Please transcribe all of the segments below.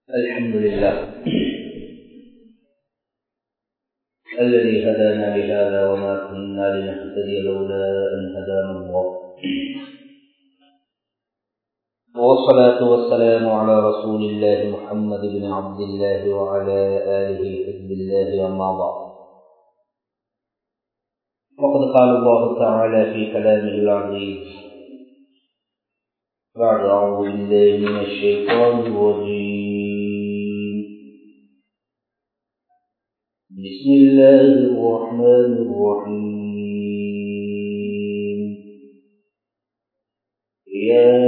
الحمد لله الذي هدانا لهذا وما كنا لنهتدي لولا أن هدانا الله والصلاة والسلام على رسول الله محمد بن عبد الله وعلى آله حزب الله أما بعد وقد قال الله تعالى في كلامه العزيز بعد أعوذ بالله من الشيطان الرجيم بسم الله الرحمن الرحيم يا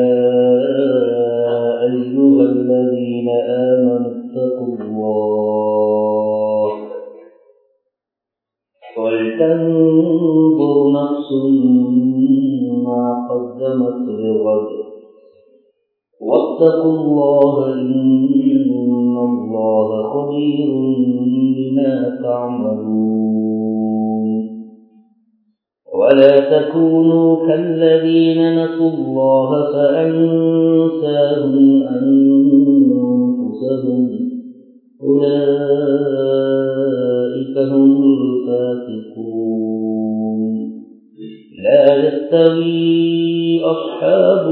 أيها الذين آمنوا اتقوا الله ولتنظر نفس ما قدمت لغد واتقوا الله إن الله خبير بما تعملون ولا تكونوا كالذين نسوا الله فأنساهم أنفسهم أولئك هم الفاسقون لا يستوي أصحاب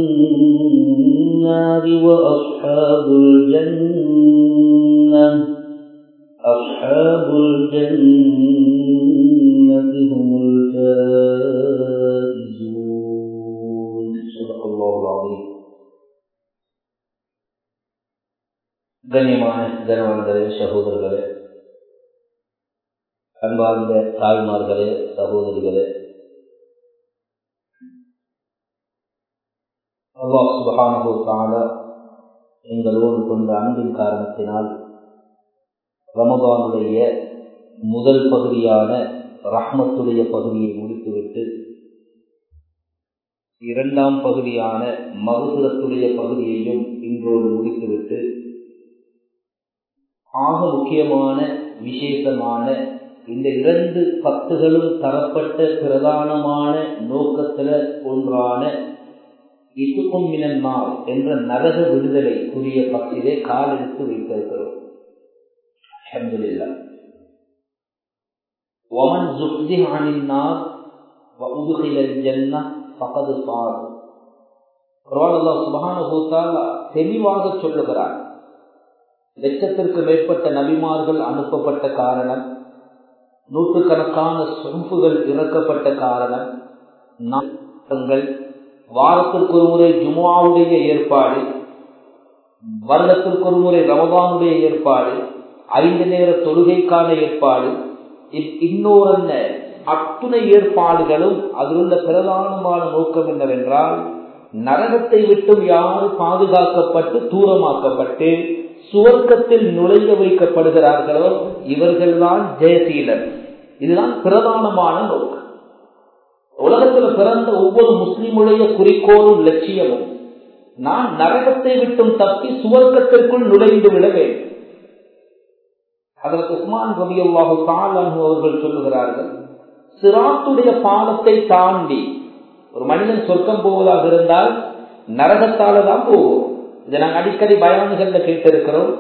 النار وأصحاب الجنة أصحاب الجنة هم الفائزون صدق الله العظيم கண்ணியமான கனவான்களே சகோதரர்களே அன்பார்ந்த தாய்மார்களே சகோதரிகளே அல்லாஹ் சுபஹானஹு தஆலா எங்களோடு கொண்ட அன்பின் காரணத்தினால் ரமதானுடைய முதல் பகுதியான ரஹ்மத்துடைய பகுதியை முடித்துவிட்டு இரண்டாம் பகுதியான மகுசுரத்துடைய பகுதியையும் இன்றோடு முடித்துவிட்டு ஆக முக்கியமான விசேஷமான இந்த இரண்டு பத்துகளும் தரப்பட்ட பிரதானமான நோக்கத்துல ஒன்றான இசுக்கும் மினன்மால் என்ற நரக விடுதலை கூறிய பத்திலே காலெடுத்து வைத்திருக்கிறோம் அஹமதுல்லா ومن زحزح عن النار وأدخل الجنة فقد فاز குர்ஆன் அல்லாஹ் சுப்ஹானஹு வ தஆலா தெளிவாக சொல்லுகிறார் லட்சத்திற்கு மேற்பட்ட நபிமார்கள் அனுப்பப்பட்ட காரணம் நூற்றுக்கணக்கான சொம்புகள் இறக்கப்பட்ட காரணம் நாங்கள் வாரத்திற்கு ஒரு முறை ஜுமாவுடைய ஏற்பாடு வருடத்திற்கு ஒரு முறை ரமதானுடைய ஏற்பாடு ஐந்து நேர தொழுகைக்கான ஏற்பாடு இன்னொரு அத்துணை ஏற்பாடுகளும் அதிலுள்ள பிரதானமான நோக்கம் என்னவென்றால் நரகத்தை விட்டும் யாரு பாதுகாக்கப்பட்டு தூரமாக்கப்பட்டு சுவர்க்கத்தில் நுழைய வைக்கப்படுகிறார்களோ இவர்கள்தான் ஜெயசீலர் இதுதான் பிரதானமான நோக்கம் உலகத்தில் பிறந்த ஒவ்வொரு முஸ்லிமுடைய குறிக்கோளும் லட்சியமும் நான் நரகத்தை விட்டும் தப்பி சுவர்க்கத்திற்குள் நுழைந்து விட வேண்டும் அதற்கு உஸ்மான் ரபியுல்லாஹு தாலானு அவர்கள் சொல்லுகிறார்கள் சிராத்துடைய பாலத்தை தாண்டி ஒரு மனிதன் சொர்க்கம் போவதாக இருந்தால் நரகத்தால தான் போவோம் இதை நாங்கள் அடிக்கடி பயானுகள்ல கேட்டிருக்கிறோம்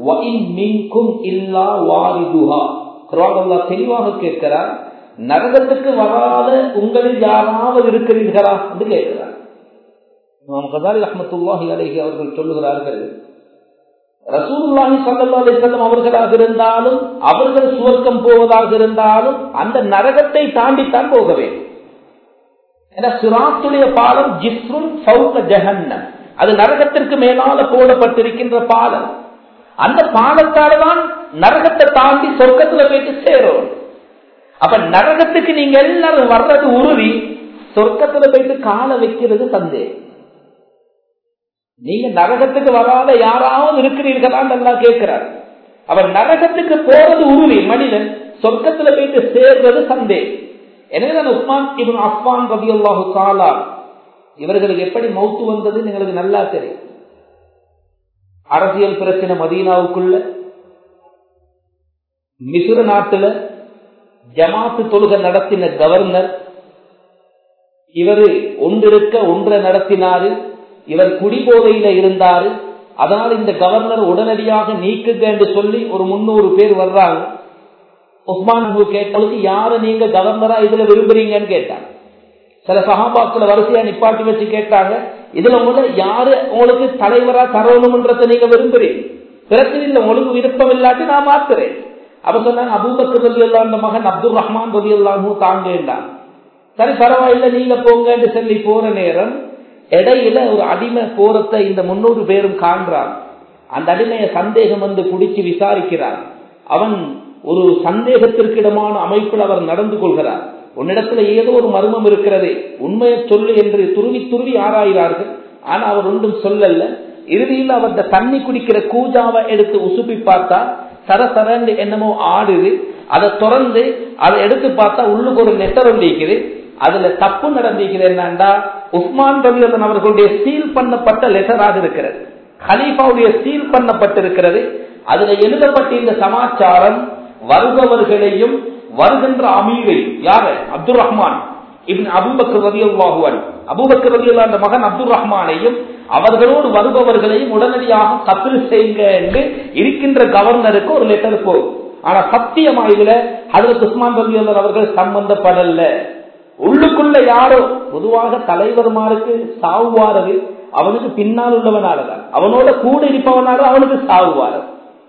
தெளிவாக கேட்கிறார் நரகத்துக்கு வராத உங்களில் யாராவது இருக்கிறீர்களா என்று கேட்கிறார் அஹமத்துல்லாஹி அலஹி அவர்கள் சொல்லுகிறார்கள் ரசூல்லாஹி சல்லா அலிசல்லம் அவர்களாக இருந்தாலும் அவர்கள் சுவர்க்கம் போவதாக இருந்தாலும் அந்த நரகத்தை தாண்டித்தான் போக வேண்டும் ஏன்னா சிராத்துடைய பாலம் ஜிஸ்ரும் சவுக்க ஜஹன்னம் அது நரகத்திற்கு மேலால போடப்பட்டிருக்கின்ற பாலம் அந்த பாலத்தால தான் நரகத்தை தாண்டி சொர்க்கத்துல போயிட்டு சேரும் அப்ப நரகத்துக்கு நீங்க எல்லாரும் வர்றது உறுதி சொர்க்கத்துல போயிட்டு கால வைக்கிறது சந்தேகம் நீங்க நரகத்துக்கு வராத யாராவது இருக்கிறீர்களான்னு நல்லா கேட்கிறார் அவர் நரகத்துக்கு போறது உறுதி மனிதன் சொர்க்கத்துல போயிட்டு சேர்றது சந்தேகம் எனவே தான் உஸ்மான் இவன் அஃபான் ரபி அல்லாஹு காலா இவர்களுக்கு எப்படி மௌத்து வந்ததுன்னு எங்களுக்கு நல்லா தெரியும் அரசியல் பிரச்சனை மதீனாவுக்குள்ள மிசுர நாட்டுல ஜமாத்து தொழுகை நடத்தின கவர்னர் இவர் ஒன்றிருக்க ஒன்றை நடத்தினாரு இவர் குடிபோதையில இருந்தாரு அதனால் இந்த கவர்னர் உடனடியாக நீக்குங்க என்று சொல்லி ஒரு முன்னூறு பேர் வர்றாங்க உஸ்மான் கேட்டவளுக்கு யார நீங்க கவர்னரா இதுல விரும்புறீங்கன்னு கேட்டாங்க சில சகாபாக்களை வரிசையா நிப்பாட்டி வச்சு கேட்டாங்க இதுல உங்களை யாரு உங்களுக்கு தலைவரா தரணும்ன்றத நீங்க விரும்புறீங்க பிரச்சனை இல்லை உங்களுக்கு விருப்பம் இல்லாட்டி நான் மாத்துறேன் அப்ப சொன்னாங்க அபூபக்கர் ரவி அந்த மகன் அப்துல் ரஹ்மான் ரவி அல்லாமும் தாங்கேண்டான் சரி பரவாயில்ல நீங்க போங்கன்னு சொல்லி போற நேரம் இடையில ஒரு அடிமை போறத இந்த முன்னூறு பேரும் காண்றான் அந்த அடிமைய சந்தேகம் வந்து குடிச்சு விசாரிக்கிறான் அவன் ஒரு சந்தேகத்திற்கிடமான அமைப்பில் அவர் நடந்து கொள்கிறார் உன்னிடத்துல ஏதோ ஒரு மர்மம் இருக்கிறது உண்மையை சொல்லு என்று துருவி துருவி ஆராய்கிறார்கள் ஆனா அவர் ஒன்றும் சொல்லல இறுதியில் அவர் தண்ணி குடிக்கிற கூஜாவை எடுத்து உசுப்பி பார்த்தா சர சரண்டு என்னமோ ஆடுது அதை திறந்து அதை எடுத்து பார்த்தா உள்ளுக்கு ஒரு நெட்டர் இருக்குது அதுல தப்பு நடந்திருக்கிறது என்னண்டா உஸ்மான் ரவியதன் அவர்களுடைய சீல் பண்ணப்பட்ட லெட்டராக இருக்கிறது ஹலீஃபாவுடைய சீல் பண்ணப்பட்டிருக்கிறது அதுல எழுதப்பட்ட இந்த சமாச்சாரம் வருபவர்களையும் வருகின்ற அமீரையும் யாரு அப்துல் ரஹ்மான் இவன் அபுபக்கர் ரவி அல்லாஹுவன் அபுபக்கர் ரவி அந்த மகன் அப்துல் ரஹ்மானையும் அவர்களோடு வருபவர்களையும் உடனடியாக கத்திரி செய்யுங்க என்று இருக்கின்ற கவர்னருக்கு ஒரு லெட்டர் போகும் ஆனா சத்தியமா இதுல அதற்கு உஸ்மான் ரவி அவர்கள் சம்பந்தப்படல உள்ளுக்குள்ள யாரோ பொதுவாக தலைவர்மாருக்கு சாவுவாரது அவனுக்கு பின்னால் உள்ளவனாலதான் அவனோட கூட இருப்பவனால அவனுக்கு சாவுவாரது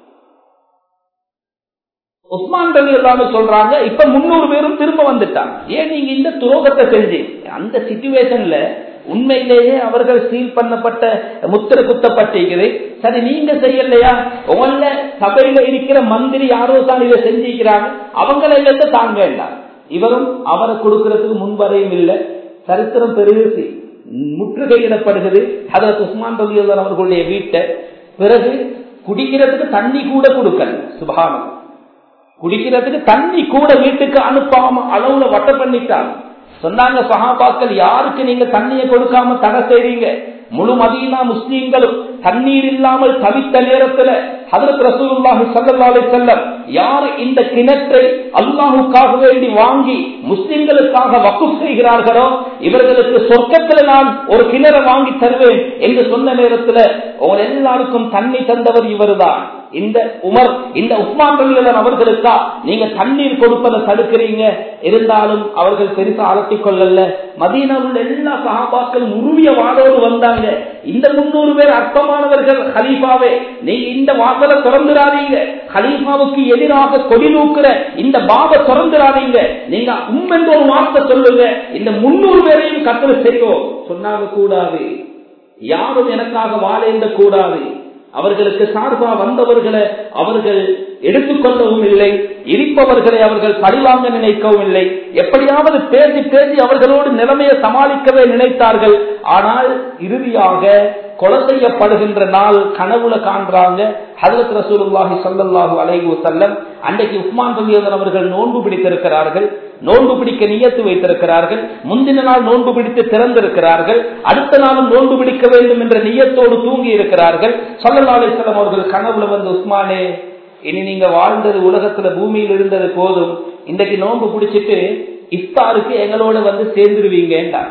உஸ்மான் ரவி எல்லாமே சொல்றாங்க இப்ப முன்னூறு பேரும் திரும்ப வந்துட்டாங்க ஏன் நீங்க இந்த துரோகத்தை செஞ்சு அந்த சிச்சுவேஷன்ல உண்மையிலேயே அவர்கள் சீல் பண்ணப்பட்ட முத்திர குத்தப்பட்டிருக்குது சரி நீங்க செய்யலையா உங்கள சபையில இருக்கிற மந்திரி யாரோ தான் இதை செஞ்சிருக்கிறாங்க அவங்கள இருந்து தாங்க வேண்டாம் இவரும் அவரை கொடுக்கறதுக்கு முன்வரையும் இல்லை சரித்திரம் பெருசி முற்றுகையிடப்படுகிறது அதற்கு உஸ்மான் ரவியுல்லர் அவர்களுடைய வீட்டை பிறகு குடிக்கிறதுக்கு தண்ணி கூட கொடுக்கல சுபானம் குடிக்கிறதுக்கு தண்ணி கூட வீட்டுக்கு அனுப்பாம அளவுல வட்ட பண்ணிட்டாங்க சொன்னாங்க சகாபாக்கள் யாருக்கு நீங்க தண்ணியை கொடுக்காம தடை செய்றீங்க முழு மதீனா முஸ்லீம்களும் தண்ணீர் இல்லாமல் தவித்த நேரத்துல ஹதரத் ரசூலுல்லாஹி ஸல்லல்லாஹு அலைஹி வஸல்லம் யார் இந்த கிணற்றை அல்லாஹ்வுக்காக வேண்டி வாங்கி முஸ்லிம்களுக்காக வக்குப் செய்கிறார்களோ இவர்களுக்கு சொர்க்கத்துல நான் ஒரு கிணறை வாங்கி தருவேன் என்று சொன்ன நேரத்துல உங்க எல்லாருக்கும் தண்ணி தந்தவர் இவர்தான் இந்த உமர் இந்த உஸ்மான் ரலியல்லாஹு அவர்களுக்கா நீங்க தண்ணீர் கொடுப்பதை தடுக்கிறீங்க இருந்தாலும் அவர்கள் பெருசா அலட்டிக் கொள்ளல மதீனாவில் எல்லா சகாபாக்களும் உருவிய வாடோடு வந்தாங்க இந்த முன்னூறு பேர் அற்பமானவர்கள் ஹலீஃபாவே நீங்க இந்த வாசலை திறந்துடாதீங்க ஹலீஃபாவுக்கு எதிராக கொடி நூக்குற இந்த பாப திறந்துடாதீங்க நீங்க உண்மென்ற ஒரு வார்த்தை சொல்லுங்க இந்த முன்னூறு பேரையும் கத்தல செய்வோம் சொன்னாங்க கூடாது யாரும் எனக்காக வாழேந்த கூடாது அவர்களுக்கு சார்பா வந்தவர்களை அவர்கள் எடுத்துக்கொள்ளவும் இல்லை இருப்பவர்களை அவர்கள் பழிவாங்க நினைக்கவும் இல்லை எப்படியாவது பேசி பேசி அவர்களோடு நிலைமையை சமாளிக்கவே நினைத்தார்கள் ஆனால் இறுதியாக கொலை செய்யப்படுகின்ற நாள் கனவுல காண்றாங்க ஹதரத் ரசூலுல்லாஹி ஸல்லல்லாஹு அலைஹி வஸல்லம் அன்றைக்கு உஸ்மான் ரலியல்லாஹு அவர்கள் நோன்பு பிடித்திருக்கிறார்கள் நோன்பு பிடிக்க நியத்து வைத்திருக்கிறார்கள் முந்தின நாள் நோன்பு பிடித்து திறந்திருக்கிறார்கள் அடுத்த நாளும் நோன்பு பிடிக்க வேண்டும் என்ற நியத்தோடு தூங்கி இருக்கிறார்கள் ஸல்லல்லாஹு அலைஹி வஸல்லம் அவர்கள் கனவுல வந்து உஸ்மானே இனி நீங்க வாழ்ந்தது உலகத்துல பூமியில் இருந்தது போதும் இன்றைக்கு நோன்பு பிடிச்சிட்டு இஃப்தாருக்கு எங்களோட வந்து சேர்ந்துருவீங்கன்றார்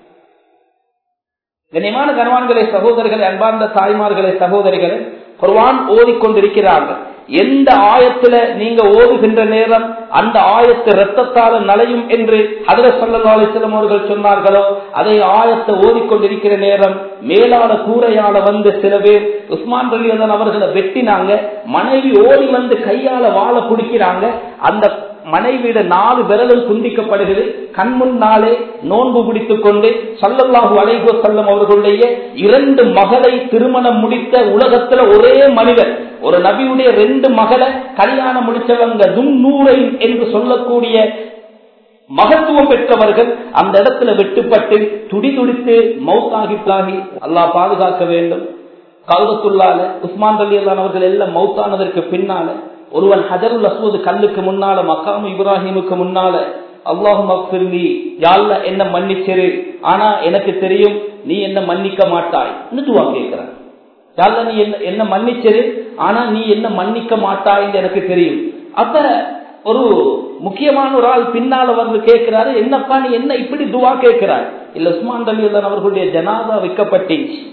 கண்ணியமான கனவான்களை சகோதரர்களை அன்பார்ந்த தாய்மார்களை சகோதரிகளை குர்வான் ஓதிக்கொண்டிருக்கிறார்கள் எந்த ஆயத்துல நீங்க ஓதுகின்ற நேரம் அந்த ஆயத்து ரத்தத்தால நலையும் என்று அதிர சல்லா அலிஸ்லம் அவர்கள் சொன்னார்களோ அதை ஆயத்தை ஓதிக்கொண்டிருக்கிற நேரம் மேலான கூரையால வந்து சில பேர் உஸ்மான் ரலியதன் அவர்களை வெட்டினாங்க மனைவி ஓடி வந்து கையால வாழ பிடிக்கிறாங்க அந்த மனைவியிட நாலு விரலும் துண்டிக்கப்படுகிறது கண் முன்னாலே நோன்பு பிடித்துக் கொண்டு சல்லல்லாஹு அலைகோ செல்லம் அவர்களுடைய இரண்டு மகளை திருமணம் முடித்த உலகத்துல ஒரே மனிதர் ஒரு நபியுடைய ரெண்டு மகளை கல்யாணம் முடிச்சவங்க துன்னூரை என்று சொல்லக்கூடிய மகத்துவம் பெற்றவர்கள் அந்த இடத்துல வெட்டுப்பட்டு துடி துடித்து மௌத்தாகி அல்லாஹ் பாதுகாக்க வேண்டும் கல்வத்துள்ளால உஸ்மான் அலி அவர்கள் எல்லாம் மௌத்தானதற்கு பின்னால ஒருவன் ஹஜருல் அஸ்வது கல்லுக்கு முன்னால மக்காமு இப்ராஹிமுக்கு முன்னால அல்லாஹும் அக்ஃபிர்லி யாழ்ல என்ன மன்னிச்சிரு ஆனா எனக்கு தெரியும் நீ என்ன மன்னிக்க மாட்டாய் துவா கேட்கிறான் யாழ்ல நீ என்ன என்ன மன்னிச்சிரு ஆனா நீ என்ன மன்னிக்க மாட்டாய் எனக்கு தெரியும் அப்ப ஒரு முக்கியமான ஒரு ஆள் பின்னால வந்து கேட்கிறாரு என்னப்பா நீ என்ன இப்படி துவா கேட்கிறாய் இல்ல உஸ்மான் அலி அவர்களுடைய ஜனாதா வைக்கப்பட்டுச்சு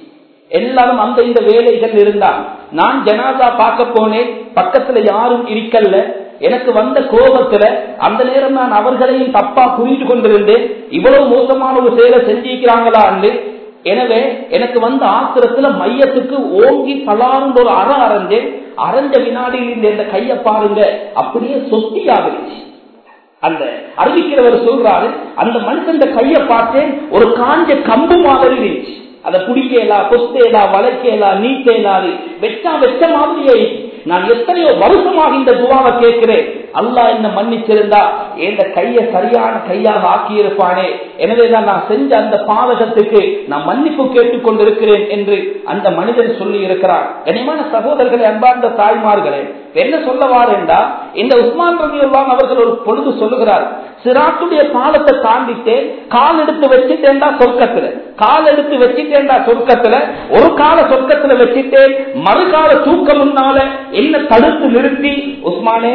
எல்லாரும் அந்த இந்த வேலைகள் இருந்தான் நான் ஜனாதா பார்க்க போனேன் பக்கத்துல யாரும் இருக்கல்ல எனக்கு வந்த கோபத்துல அந்த நேரம் நான் அவர்களையும் தப்பா புரிந்து கொண்டிருந்தேன் இவ்வளவு மோசமான ஒரு செயலை செஞ்சிருக்கிறாங்களா என்று எனவே எனக்கு வந்த ஆத்திரத்துல மையத்துக்கு ஓங்கி பலார்ந்து ஒரு அற அரைஞ்சேன் அரைஞ்ச வினாடியில் இந்த இந்த கைய பாருங்க அப்படியே சொத்தி ஆகிடுச்சு அந்த அறிவிக்கிறவர் சொல்றாரு அந்த மனுஷன் கைய பார்த்தேன் ஒரு காஞ்ச கம்பு மாதிரி இருந்துச்சு அதை பிடிக்கலா கொத்தேலா வளைக்கலா நீட்டேலாது வெச்சா வெச்ச மாதிரியே நான் எத்தனையோ வருஷமாக இந்த துவாவை கேட்கிறேன் அல்லாஹ் என்ன மன்னிச்சிருந்தா எந்த கைய சரியான கையாக ஆக்கியிருப்பானே எனவேதான் நான் செஞ்ச அந்த பாதகத்துக்கு நான் மன்னிப்பு கேட்டுக் கொண்டிருக்கிறேன் என்று அந்த மனிதன் சொல்லி இருக்கிறார் கனிமான சகோதரர்களே அன்பார்ந்த தாய்மார்களே என்ன சொல்ல வாரேண்டா இந்த உஸ்மான் ரவி அவர்கள் ஒரு பொழுது சொல்லுகிறார் சிராத்துடைய பாலத்தை தாண்டிட்டேன் கால் எடுத்து வச்சுட்டேன்டா சொர்க்கத்துல கால் எடுத்து வச்சுட்டேன்டா சொர்க்கத்துல ஒரு கால சொர்க்கத்துல வச்சுட்டேன் மறுகால தூக்கம் முன்னால என்ன தடுத்து நிறுத்தி உஸ்மானே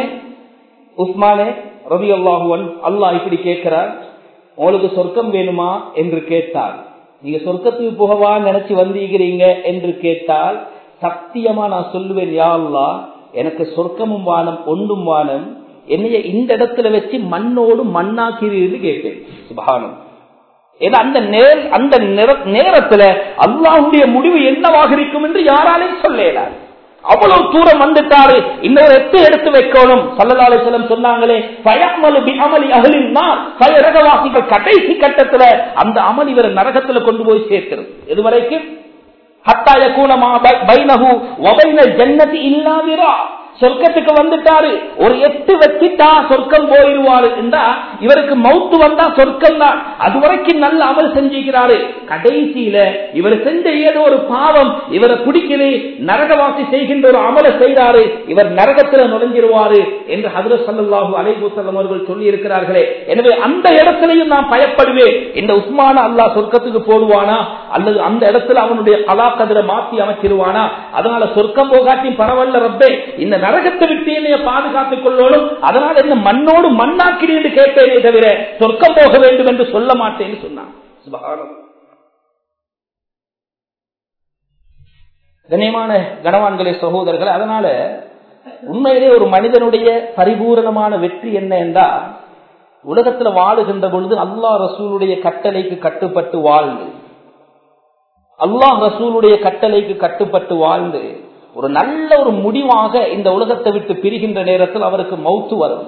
உஸ்மானே ரவி அல்லாஹுவன் அல்லாஹ் இப்படி கேட்கிறார் உங்களுக்கு சொர்க்கம் வேணுமா என்று கேட்டார் நீங்க சொர்க்கத்துக்கு போகவா நினைச்சு வந்தீங்கிறீங்க என்று கேட்டால் சத்தியமா நான் சொல்லுவேன் யா அல்லா எனக்கு சொர்க்கமும் வானம் ஒன்றும் வானம் என்னைய இந்த இடத்துல வச்சு மண்ணோடு மண்ணாக்கிறீர்கள் கேட்டேன் சுபானம் ஏன்னா அந்த நேர் அந்த நேரத்துல அல்லாஹுடைய முடிவு என்னவாக இருக்கும் என்று யாராலையும் சொல்லலார் அவ்வளவு தூரம் வந்துட்டாரு இன்னொரு எட்டு எடுத்து வைக்கணும் சல்லலாலை செல்லம் சொன்னாங்களே பயமலு அமளி அகலின்னா பயரகவாசிகள் கடைசி கட்டத்துல அந்த அமல் இவர் நரகத்துல கொண்டு போய் சேர்க்கிறது இதுவரைக்கும் ஹத்தாய கூணமா பைனகு ஒபைன ஜன்னதி இல்லாதிரா சொர்க்கத்துக்கு வந்துட்டாரு ஒரு எட்டு வச்சுட்டா சொர்க்கம் போயிடுவாரு என்றா இவருக்கு மவுத்து வந்தா சொர்க்கம் தான் அது வரைக்கும் நல்ல அமல் செஞ்சுக்கிறாரு கடைசியில இவர் செஞ்ச ஏதோ ஒரு பாவம் இவரை பிடிக்கலே நரகவாசி செய்கின்ற ஒரு அமலை செய்கிறாரு இவர் நரகத்துல நுழைஞ்சிருவாரு என்று ஹதர சல்லாஹூ அலைபூசல்லம் அவர்கள் சொல்லி இருக்கிறார்களே எனவே அந்த இடத்திலையும் நான் பயப்படுவேன் இந்த உஸ்மான அல்லா சொர்க்கத்துக்கு போடுவானா அல்லது அந்த இடத்துல அவனுடைய கலாக்கதிரை மாற்றி அமைச்சிருவானா அதனால சொர்க்கம் போகாட்டியும் பரவாயில்ல ரப்பே இந்த நரகத்தை விட்டு என்னைய பாதுகாத்துக் கொள்ளணும் அதனால் என்ன மண்ணோடு மண்ணாக்கிறேன் என்று கேட்பேனே தவிர சொர்க்கம் போக வேண்டும் என்று சொல்ல மாட்டேன்னு சொன்னான் கண்ணியமான கனவான்களே சகோதரர்கள் அதனால உண்மையிலே ஒரு மனிதனுடைய பரிபூரணமான வெற்றி என்ன என்றால் உலகத்துல வாழுகின்ற பொழுது அல்லாஹ் ரசூலுடைய கட்டளைக்கு கட்டுப்பட்டு வாழ்ந்து அல்லாஹ் ரசூலுடைய கட்டளைக்கு கட்டுப்பட்டு வாழ்ந்து ஒரு நல்ல ஒரு முடிவாக இந்த உலகத்தை விட்டு பிரிகின்ற நேரத்தில் அவருக்கு மௌத்து வரும்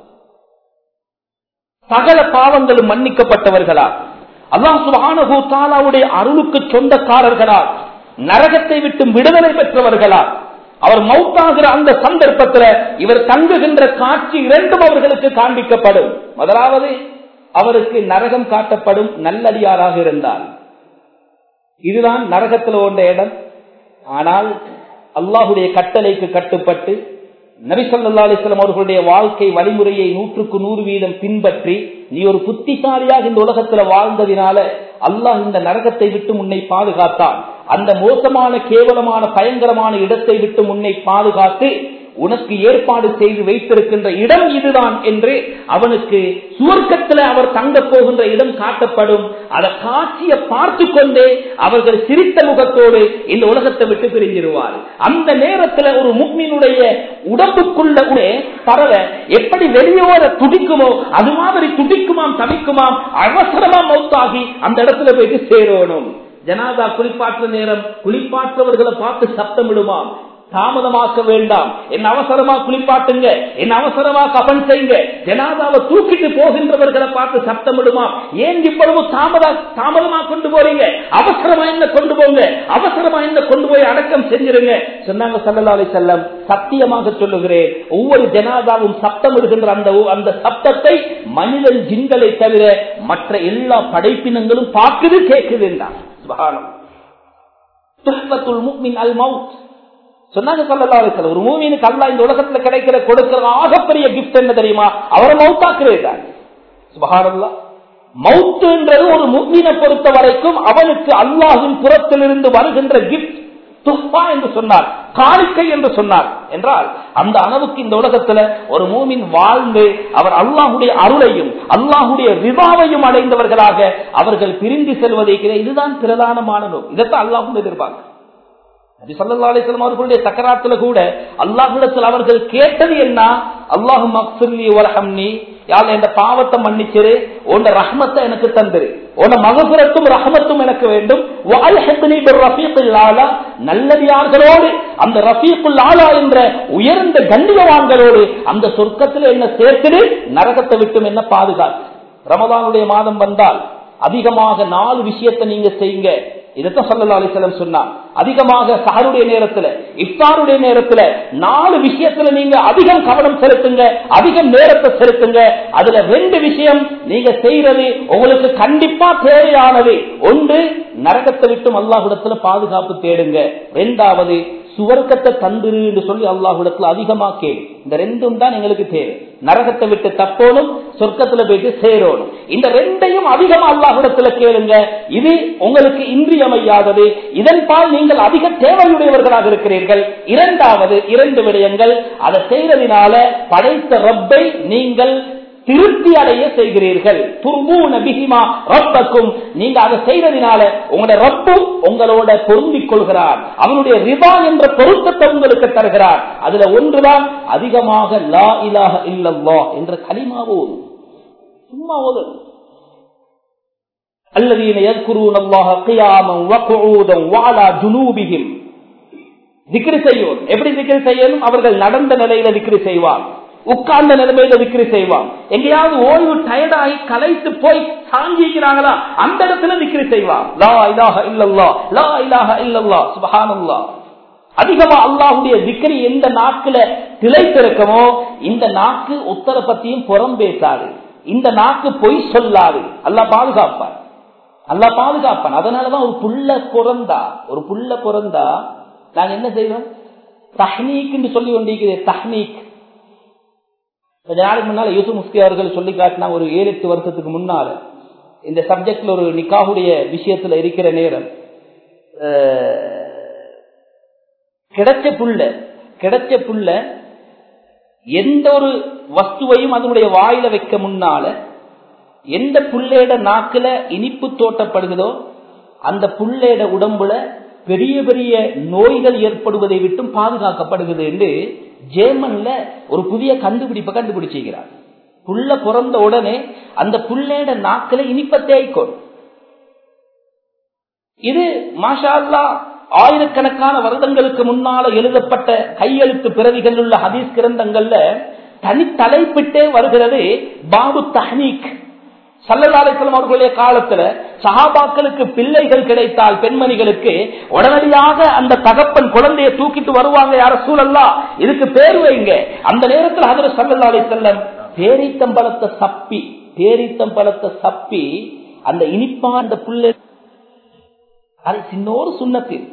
சகல பாவங்களும் மன்னிக்கப்பட்டவர்களா அல்லாஹ் சுபானுடைய அருளுக்கு சொந்தக்காரர்களா நரகத்தை விட்டு விடுதலை பெற்றவர்களா அவர் மௌத்தாகிற அந்த சந்தர்ப்பத்தில் இவர் தங்குகின்ற காட்சி இரண்டும் அவர்களுக்கு காண்பிக்கப்படும் முதலாவது அவருக்கு நரகம் காட்டப்படும் நல்லடியாராக இருந்தால் இதுதான் நரகத்தில் ஒன்ற இடம் ஆனால் அல்லாஹுடைய கட்டளைக்கு கட்டுப்பட்டு நபிசல்லா அலிஸ்லாம் அவர்களுடைய வாழ்க்கை வழிமுறையை நூற்றுக்கு நூறு வீதம் பின்பற்றி நீ ஒரு புத்திசாலியாக இந்த உலகத்துல வாழ்ந்ததினால அல்லாஹ் இந்த நரகத்தை விட்டு முன்னை பாதுகாத்தான் அந்த மோசமான கேவலமான பயங்கரமான இடத்தை விட்டு முன்னை பாதுகாத்து உனக்கு ஏற்பாடு செய்து வைத்திருக்கின்ற இடம் இதுதான் என்று அவனுக்கு சுவர்க்கத்தில் அவர் தங்க போகின்ற இடம் காட்டப்படும் அதை காட்சியை பார்த்து கொண்டே அவர்கள் சிரித்த முகத்தோடு இந்த உலகத்தை விட்டு பிரிஞ்சிருவார் அந்த நேரத்தில் ஒரு முக்மினுடைய உடம்புக்குள்ள பறவை எப்படி வெளியோர துடிக்குமோ அது மாதிரி துடிக்குமாம் தவிக்குமாம் அவசரமா மௌத்தாகி அந்த இடத்துல போயிட்டு சேரணும் ஜனாதா குளிப்பாற்ற நேரம் குளிப்பாற்றவர்களை பார்த்து சப்தம் விடுமாம் தாமதமாக்க வேண்டாம் என் அவசரமா குளிப்பாட்டுங்க என் அவசரமா கபன் செய்யுங்க ஜனாதாவை தூக்கிட்டு போகின்றவர்களை பார்த்து சப்தமிடுமா ஏன் இவ்வளவு தாமதா தாமதமா கொண்டு போறீங்க அவசரமா என்ன கொண்டு போங்க அவசரமா என்ன கொண்டு போய் அடக்கம் செஞ்சிருங்க சொன்னாங்க சல்லலாலை செல்லம் சத்தியமாக சொல்லுகிறேன் ஒவ்வொரு ஜனாதாவும் சப்தமிடுகின்ற அந்த அந்த சப்தத்தை மனிதன் ஜின்களை தவிர மற்ற எல்லா படைப்பினங்களும் பார்க்குது கேட்குது என்றான் அல் மவுத் சொன்னாங்க சொல்லலாம் ஒரு மூமினுக்கு அல்லா இந்த உலகத்துல கிடைக்கிற கொடுக்கிற ஆகப்பெரிய கிஃப்ட் என்ன தெரியுமா அவரை மவுத்தாக்குறது சுபகாரல்லா மவுத்துன்றது ஒரு முக்மீனை பொறுத்த வரைக்கும் அவனுக்கு அல்லாஹின் புறத்திலிருந்து வருகின்ற கிஃப்ட் துப்பா என்று சொன்னார் காணிக்கை என்று சொன்னார் என்றால் அந்த அளவுக்கு இந்த உலகத்துல ஒரு மூமின் வாழ்ந்து அவர் அல்லாஹுடைய அருளையும் அல்லாஹுடைய விவாவையும் அடைந்தவர்களாக அவர்கள் பிரிந்து செல்வதை இதுதான் பிரதானமான நோக்கம் இதைத்தான் அல்லாஹும் எதிர்பார்க்க நபி ஸல்லல்லாஹு அலைஹி வஸல்லம் அவர்களுடைய சக்கராத்துல கூட அல்லாஹ்விடத்தில் அவர்கள் கேட்டது என்ன அல்லாஹு மக்ஃபிர்லி வர்ஹம்னி யாழ் என்ற பாவத்தை மன்னிச்சிரு உன்ன ரஹ்மத்தை எனக்கு தந்துரு உன்ன மகபுரத்தும் ரஹமத்தும் எனக்கு வேண்டும் வஅல்ஹிக்னி பிர்ரஃபீக்கில் ஆலா நல்லடியார்களோடு அந்த ரஃபீக்குல் ஆலா என்ற உயர்ந்த கண்ணியவான்களோடு அந்த சொர்க்கத்தில் என்ன சேர்த்துடு நரகத்தை விட்டும் என்ன பாதுகாத்து ரமதானுடைய மாதம் வந்தால் அதிகமாக நாலு விஷயத்தை நீங்க செய்யுங்க இதைத்தான் சல்லா அலிசலம் சொன்னா அதிகமாக சஹருடைய நேரத்துல இஃப்தாருடைய நேரத்துல நாலு விஷயத்துல நீங்க அதிகம் கவனம் செலுத்துங்க அதிகம் நேரத்தை செலுத்துங்க அதுல ரெண்டு விஷயம் நீங்க செய்யறது உங்களுக்கு கண்டிப்பா தேவையானது ஒன்று நரகத்தை விட்டும் அல்லாஹுடத்துல பாதுகாப்பு தேடுங்க ரெண்டாவது சுவர்க்கத்தை தந்துரு என்று சொல்லி அல்லாஹுடத்துல அதிகமா கேளு இந்த ரெண்டும் தான் எங்களுக்கு தேவை நரகத்தை விட்டு தப்போனும் சொர்க்கத்துல போயிட்டு சேரணும் இந்த ரெண்டையும் அதிகமா அல்லாஹுடத்துல கேளுங்க இது உங்களுக்கு இன்றியமையாதது இதன் பால் நீங்கள் அதிக தேவையுடையவர்களாக இருக்கிறீர்கள் இரண்டாவது இரண்டு விடயங்கள் அதை செய்யறதினால படைத்த ரப்பை நீங்கள் திருப்தி அடைய செய்கிறீர்கள் துர்பூன பிகிமா ரப்பக்கும் நீங்க அதை செய்ததினால உங்களோட ரப்பு உங்களோட பொருந்திக் கொள்கிறார் அவனுடைய ரிபா என்ற பொருத்தத்தை உங்களுக்கு தருகிறார் அதுல ஒன்றுதான் அதிகமாக லா இலாக இல்லல்லா என்ற கலிமா ஓதும் சும்மா ஓதும் الذين يذكرون الله قياما وقعودا وعلى جنوبهم திக்ரு செய்யும் எப்படி திக்ரு செய்யணும் அவர்கள் நடந்த நிலையில திக்ரு செய்வார் உட்கார்ந்த நிலைமையில விக்கிரி செய்வான் எங்கேயாவது ஓய்வு டயர்டாகி கலைத்து போய் சாஞ்சிக்கிறாங்களா அந்த இடத்துல விக்கிரி செய்வான் லா இலாஹ இல்லல்லா லா இலாஹ இல்லல்லா சுபஹானல்லா அதிகமா அல்லாஹுடைய விக்கிரி எந்த நாக்குல திளைத்திருக்கமோ இந்த நாக்கு உத்தர பத்தியும் புறம் பேசாது இந்த நாக்கு பொய் சொல்லாது அல்லா பாதுகாப்பான் அல்லா பாதுகாப்பான் அதனாலதான் ஒரு புள்ள பிறந்தா ஒரு புள்ள பிறந்தா நாங்க என்ன செய்வோம் தஹ்னீக் சொல்லி கொண்டிருக்கிறேன் தஹ்னீக் கொஞ்ச நாளைக்கு முன்னால யூசுப் முஸ்தி அவர்கள் சொல்லி காட்டினா ஒரு ஏழு எட்டு வருஷத்துக்கு முன்னால இந்த சப்ஜெக்ட்ல ஒரு நிக்காவுடைய விஷயத்துல இருக்கிற நேரம் கிடைச்ச புள்ள கிடைச்ச புள்ள எந்த ஒரு வஸ்துவையும் அதனுடைய வாயில வைக்க முன்னால எந்த புள்ளையோட நாக்குல இனிப்பு தோட்டப்படுகிறதோ அந்த புள்ளையோட உடம்புல பெரிய பெரிய நோய்கள் ஏற்படுவதை விட்டும் பாதுகாக்கப்படுகிறது என்று ஜேர்மன்ல ஒரு புதிய கண்டுபிடிப்பை கண்டுபிடிச்சிருக்கிறார் புள்ள பிறந்த உடனே அந்த புள்ளையோட நாக்கில இனிப்ப தேய்க்கும் இது மாஷா ஆயிரக்கணக்கான வருடங்களுக்கு முன்னால எழுதப்பட்ட கையெழுத்து பிறவிகள் உள்ள ஹதீஸ் கிரந்தங்கள்ல தனி தலைப்பிட்டே வருகிறது பாபு தஹ்னீக் சல்லல்லாசலம் அவர்களுடைய காலத்துல சஹாபாக்களுக்கு பிள்ளைகள் கிடைத்தால் பெண்மணிகளுக்கு உடனடியாக அந்த தகப்பன் குழந்தைய தூக்கிட்டு வருவாங்க யார சூழல்லா இதுக்கு பேர் வைங்க அந்த நேரத்தில் அதில் சல்லல்லா அலி செல்லம் பேரித்தம்பலத்தை சப்பி பேரித்தம்பலத்தை சப்பி அந்த இனிப்பா அந்த புள்ளை அது சின்னோரு சுண்ணத்தில்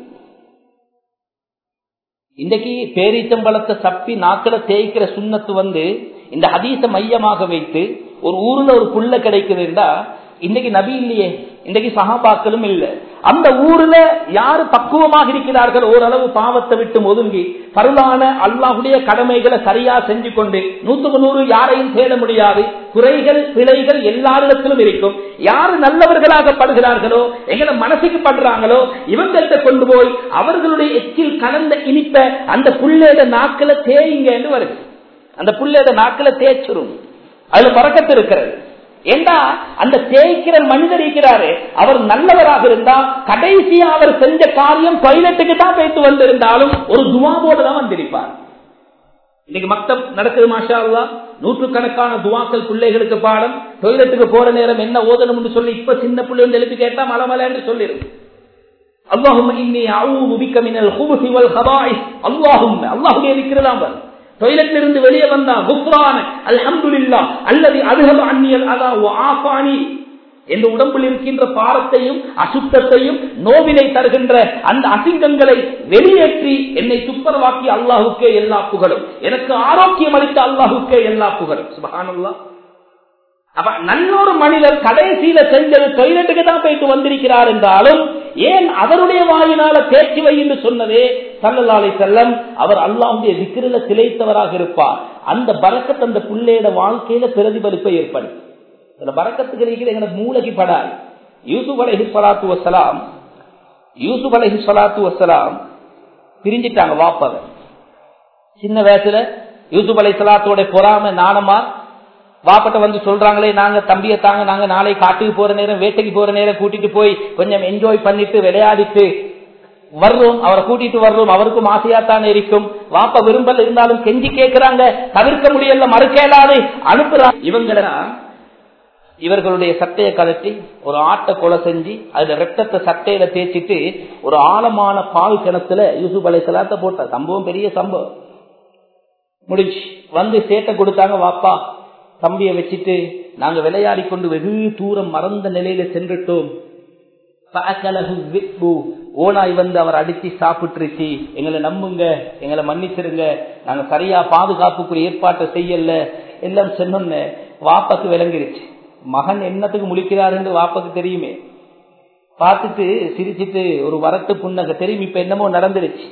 இன்றைக்கு பேரீச்சம்பழத்தை சப்பி நாக்கில தேய்க்கிற சுண்ணத்து வந்து இந்த ஹதீச மையமாக வைத்து ஒரு ஊர்ல ஒரு புள்ள கிடைக்குதுண்டா இன்னைக்கு நபி இல்லையே இன்னைக்கு சகாபாக்களும் இல்ல அந்த ஊர்ல யாரு பக்குவமாக இருக்கிறார்கள் ஓரளவு பாவத்தை விட்டு ஒதுங்கி பருளான அல்லாஹுடைய கடமைகளை சரியா செஞ்சு கொண்டு நூத்துக்கு நூறு யாரையும் தேட முடியாது குறைகள் பிழைகள் எல்லாரிடத்திலும் இருக்கும் யாரு நல்லவர்களாக படுகிறார்களோ எங்களை மனசுக்கு படுறாங்களோ இவங்கள்ட்ட கொண்டு போய் அவர்களுடைய எச்சில் கலந்த இனிப்ப அந்த புள்ளேட நாக்கில தேயுங்க என்று வருது அந்த புள்ளேட நாக்கில தேய்ச்சிரும் அதுல பறக்கத்து இருக்கிறது ஏண்டா அந்த தேய்க்கிற மனிதர் இருக்கிறாரு அவர் நல்லவராக இருந்தா கடைசியா அவர் செஞ்ச காரியம் டாய்லெட்டுக்கு தான் போயிட்டு வந்திருந்தாலும் ஒரு துவாவோடு தான் வந்திருப்பார் இன்னைக்கு மக்தப் நடக்குது மாஷா அல்லா நூற்றுக்கணக்கான துவாக்கள் பிள்ளைகளுக்கு பாடம் டொய்லெட்டுக்கு போற நேரம் என்ன ஓதணும்னு சொல்லி இப்ப சின்ன பிள்ளை வந்து எழுப்பி கேட்டா மலை மலைன்னு சொல்லிடும் அல்லாஹும் இன்னி அவுது பிக்க மினல் ஹுபுசி வல் ஹபாயிஸ் அல்லாஹும் அல்லாஹுடைய இருக்கிறதாம் வரும் டொய்லெட்ல இருந்து வெளியே வந்தா குப்ரான அல்ஹம்துலில்லா அல்லது அருகல் அந்நியல் அதா ஆபானி என்ற உடம்பில் இருக்கின்ற பாரத்தையும் அசுத்தத்தையும் நோவினை தருகின்ற அந்த அசிங்கங்களை வெளியேற்றி என்னை துப்பரவாக்கி அல்லாஹுக்கே எல்லா புகழும் எனக்கு ஆரோக்கியம் அளித்த அல்லாஹுக்கே எல்லா புகழும் சுபகானல்லா அப்ப நல்லொரு மனிதர் கடைசியில செஞ்சது டொய்லெட்டுக்கு தான் போயிட்டு வந்திருக்கிறார் என்றாலும் ஏன் அவருடைய வாயினால தேர்ச்சி வை என்று சொன்னதே சல்லல்லாலை செல்லம் அவர் அல்லாவுடைய விக்கிரில திளைத்தவராக இருப்பார் அந்த பறக்கத்து அந்த பிள்ளையோட வாழ்க்கையில பிரதிபலிப்பை ஏற்படும் அந்த பறக்கத்துக்கு இருக்கிற எங்களுக்கு மூளைக்கு படாது யூசுப் அலஹி சலாத்து வசலாம் யூசுப் அலஹி சலாத்து வசலாம் பிரிஞ்சிட்டாங்க வாப்பாவை சின்ன வயசுல யூசுப் அலை சலாத்தோட பொறாம நாணமா வாப்பட்ட வந்து சொல்றாங்களே நாங்க தம்பியை தாங்க நாங்க நாளை காட்டுக்கு போற நேரம் வேட்டைக்கு போற நேரம் கூட்டிட்டு போய் கொஞ்சம் என்ஜாய் பண்ணிட்டு விளையாடிட்டு வர்றோம் அவரை கூட்டிட்டு வர்றோம் அவருக்கும் ஆசையா தான் இருக்கும் வாப்ப விரும்பல் இருந்தாலும் கெஞ்சி கேட்கிறாங்க தவிர்க்க முடியல மறுக்க இயலாது அனுப்புறாங்க இவங்கள இவர்களுடைய சட்டையை கலட்டி ஒரு ஆட்டை கொலை செஞ்சு அதுல ரத்தத்தை சட்டையில தேய்ச்சிட்டு ஒரு ஆழமான பால் கிணத்துல யூசுப் அலை சலாத்த போட்ட சம்பவம் பெரிய சம்பவம் முடிஞ்சு வந்து சேட்டை கொடுத்தாங்க வாப்பா தம்பியை வச்சுட்டு நாங்க விளையாடி கொண்டு வெகு தூரம் மறந்த நிலையில சென்றுட்டோம் ஓனாய் வந்து அவர் அடிச்சு சாப்பிட்டுருச்சு எங்களை நம்புங்க எங்களை மன்னிச்சிருங்க நாங்க சரியா பாதுகாப்புக்குரிய ஏற்பாட்டை செய்யல எல்லாம் சொன்னோன்னு வாப்பாக்கு விளங்கிருச்சு மகன் என்னத்துக்கு முழிக்கிறாருன்னு வாப்பாக்கு தெரியுமே பார்த்துட்டு சிரிச்சிட்டு ஒரு வரட்டு புண்ணக தெரியும் இப்ப என்னமோ நடந்துருச்சு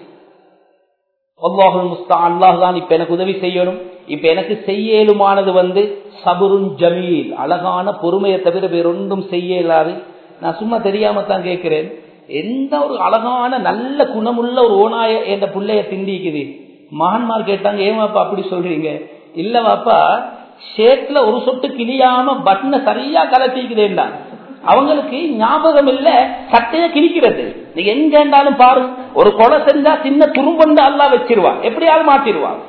அல்லாஹுல் முஸ்தா அல்லாஹ் தான் இப்ப எனக்கு உதவி செய்யணும் இப்ப எனக்கு செய்யலுமானது வந்து சபுருன் ஜமீல் அழகான பொறுமையை தவிர வேறொன்றும் செய்ய இயலாது நான் சும்மா தெரியாம தான் கேட்கிறேன் எந்த ஒரு அழகான நல்ல குணமுள்ள ஒரு ஓனாய என்ற பிள்ளைய திண்டிக்குது மகன்மார் கேட்டாங்க ஏன் வாப்பா அப்படி சொல்றீங்க இல்ல வாப்பா ஷேட்ல ஒரு சொட்டு கிளியாம பட்டனை சரியா கலட்டிக்குதேன்னா அவங்களுக்கு ஞாபகம் இல்ல சட்டைய கிழிக்கிறது நீங்க எங்க இருந்தாலும் பாருங்க ஒரு கொலை செஞ்சா சின்ன துரும்பந்து அல்லா வச்சிருவான் எப்படியாவது மாத்திருவான்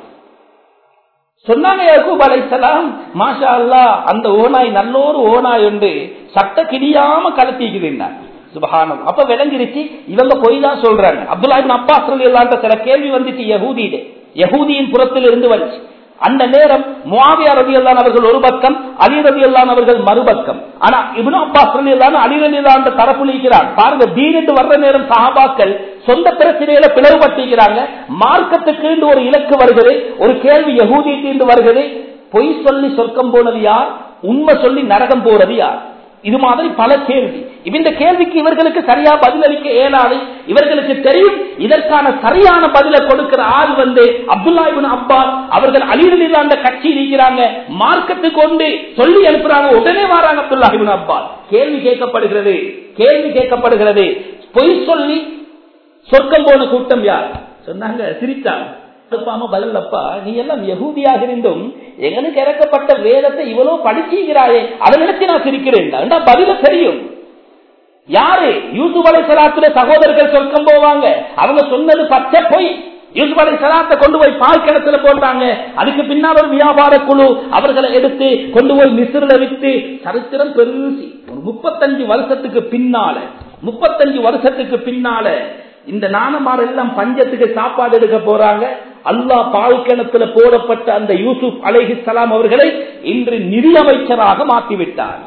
சொன்னாங்க யக்கூப் அலைசலாம் மாஷா அல்லா அந்த ஓனாய் நல்லோரு ஓனாய் உண்டு சட்ட கிடியாம கலத்திக்குதுன்னா சுபகானம் அப்ப விளங்கிருச்சு இவங்க பொய் தான் சொல்றாங்க அப்துல்லா அப்பா சொல்லி சில கேள்வி வந்துச்சு யகூதியில யகூதியின் புறத்தில் இருந்து வந்துச்சு அந்த நேரம் முவாவியா ரவி அல்லான் அவர்கள் ஒரு பக்கம் அலி ரவி அல்லான் அவர்கள் மறுபக்கம் ஆனா இவனு அப்பா சொல்லி அல்லான் அலி ரவி அல்லான் தரப்புலிக்கிறார் பாருங்க தீனென்று வர்ற நேரம் சஹாபாக்கள் சொந்த பிரச்சனையில பிளவுபட்டுகிறாங்க மார்க்கத்துக்கு ஒரு இலக்கு வருகிறது ஒரு கேள்வி யகூதிக்கு வருகிறது பொய் சொல்லி சொர்க்கம் போனது யார் உண்மை சொல்லி நரகம் போறது யார் இது மாதிரி பல கேள்வி இந்த கேள்விக்கு இவர்களுக்கு சரியா பதிலளிக்க இயலாது இவர்களுக்கு தெரியும் இதற்கான சரியான பதிலை கொடுக்கிற ஆள் வந்து அப்துல்லாஹிபின் அப்பாஸ் அவர்கள் அலிரலில் அந்த கட்சி இருக்கிறாங்க மார்க்கத்துக்கு கொண்டு சொல்லி அனுப்புறாங்க உடனே வராங்க அப்துல்லாஹிபின் அப்பாஸ் கேள்வி கேட்கப்படுகிறது கேள்வி கேட்கப்படுகிறது பொய் சொல்லி சொர்க்கம் போன கூட்டம் யார் சொன்னாங்க சிரித்தாங்க பதிலப்பா நீ எல்லாம் யகூதியாக இருந்தும் எங்களுக்கு இறக்கப்பட்ட வேதத்தை இவ்வளவு படிச்சுகிறாயே அதை நினைச்சு நான் சிரிக்கிறேன் பதில தெரியும் யாரு யூசுப் அலை சலாத்துல சகோதரர்கள் சொர்க்கம் போவாங்க அவங்க சொன்னது பச்சை பொய் யூசுப் அலை சலாத்தை கொண்டு போய் பால் கிணத்துல போட்டாங்க அதுக்கு பின்னால் ஒரு வியாபார குழு அவர்களை எடுத்து கொண்டு போய் மிஸ்ரில விட்டு சரித்திரம் பெருசி ஒரு முப்பத்தஞ்சு வருஷத்துக்கு பின்னால முப்பத்தஞ்சு வருஷத்துக்கு பின்னால இந்த நாணமார் எல்லாம் பஞ்சத்துக்கு சாப்பாடு எடுக்க போறாங்க அல்லாஹ் பால் கிணத்துல போடப்பட்ட அந்த யூசுப் அலைஹி சலாம் அவர்களை இன்று நிதியமைச்சராக மாற்றிவிட்டார்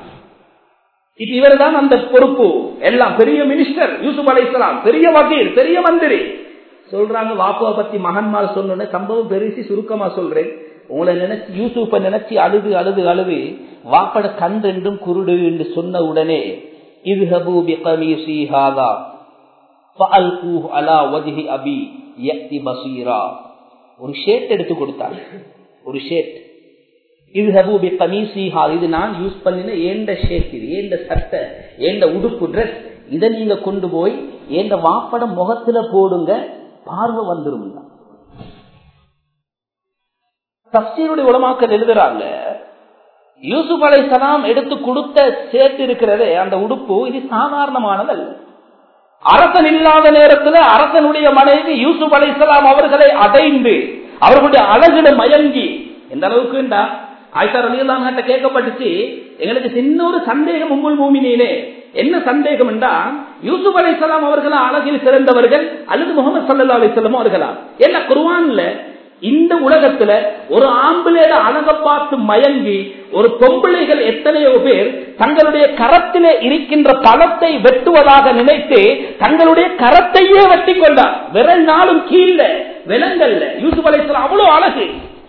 இப்ப இவர் தான் அந்த பொறுப்பு எல்லாம் பெரிய மினிஸ்டர் யூசுப் அலைசலாம் பெரிய வகீர் பெரிய மந்திரி சொல்றாங்க வாக்குவ பத்தி மகன்மார் சொன்ன சம்பவம் பெருசி சுருக்கமா சொல்றேன் உங்களை நினைச்சு யூசுப்ப நினைச்சு அழுது அழுது அழுது வாப்பட கண் ரெண்டும் குருடு என்று சொன்ன உடனே இது ஹபூபி கமீசி ஹாதா ஒரு ஷேட் எடுத்து கொடுத்தாங்க ஒரு ஷேட் இது ஹபூபி கமீசி ஹால் இது நான் யூஸ் பண்ணின ஏண்ட ஷேட் இது ஏண்ட சட்டை ஏண்ட உடுப்பு ட்ரெஸ் இதை நீங்க கொண்டு போய் ஏண்ட வாப்படம் முகத்துல போடுங்க பார்வை வந்துரும் தப்சீருடைய உலமாக்கள் எழுதுறாங்க யூசுப் அலை சலாம் எடுத்து கொடுத்த சேர்த்து இருக்கிறதே அந்த உடுப்பு இது சாதாரணமானதல்ல அரசன் இல்லாத நேரத்தில் அரசனுடைய மனைவி யூசுப் அலை சலாம் அவர்களை அடைந்து அவர்களுடைய அழகிட மயங்கி எந்த அளவுக்கு ஆயிஷா ரலியல்லாஹு கேட்கப்பட்டுச்சு எங்களுக்கு சின்ன ஒரு சந்தேகம் உங்கள் பூமியிலே என்ன சந்தேகம் என்றா யூசுப் அலைசலாம் அவர்களா அழகில் சிறந்தவர்கள் அல்லது முகமது சல்லா அலிசல்லாம் அவர்களா என்ன குருவான்ல இந்த உலகத்துல ஒரு ஆம்பிளையில அழக பார்த்து மயங்கி ஒரு பொம்பிளைகள் எத்தனையோ பேர் தங்களுடைய கரத்திலே இருக்கின்ற பழத்தை வெட்டுவதாக நினைத்து தங்களுடைய கரத்தையே வெட்டி கொண்டார் விரல் நாளும் கீழ விலங்கல்ல யூசுப் அலைசலாம் அவ்வளவு அழகு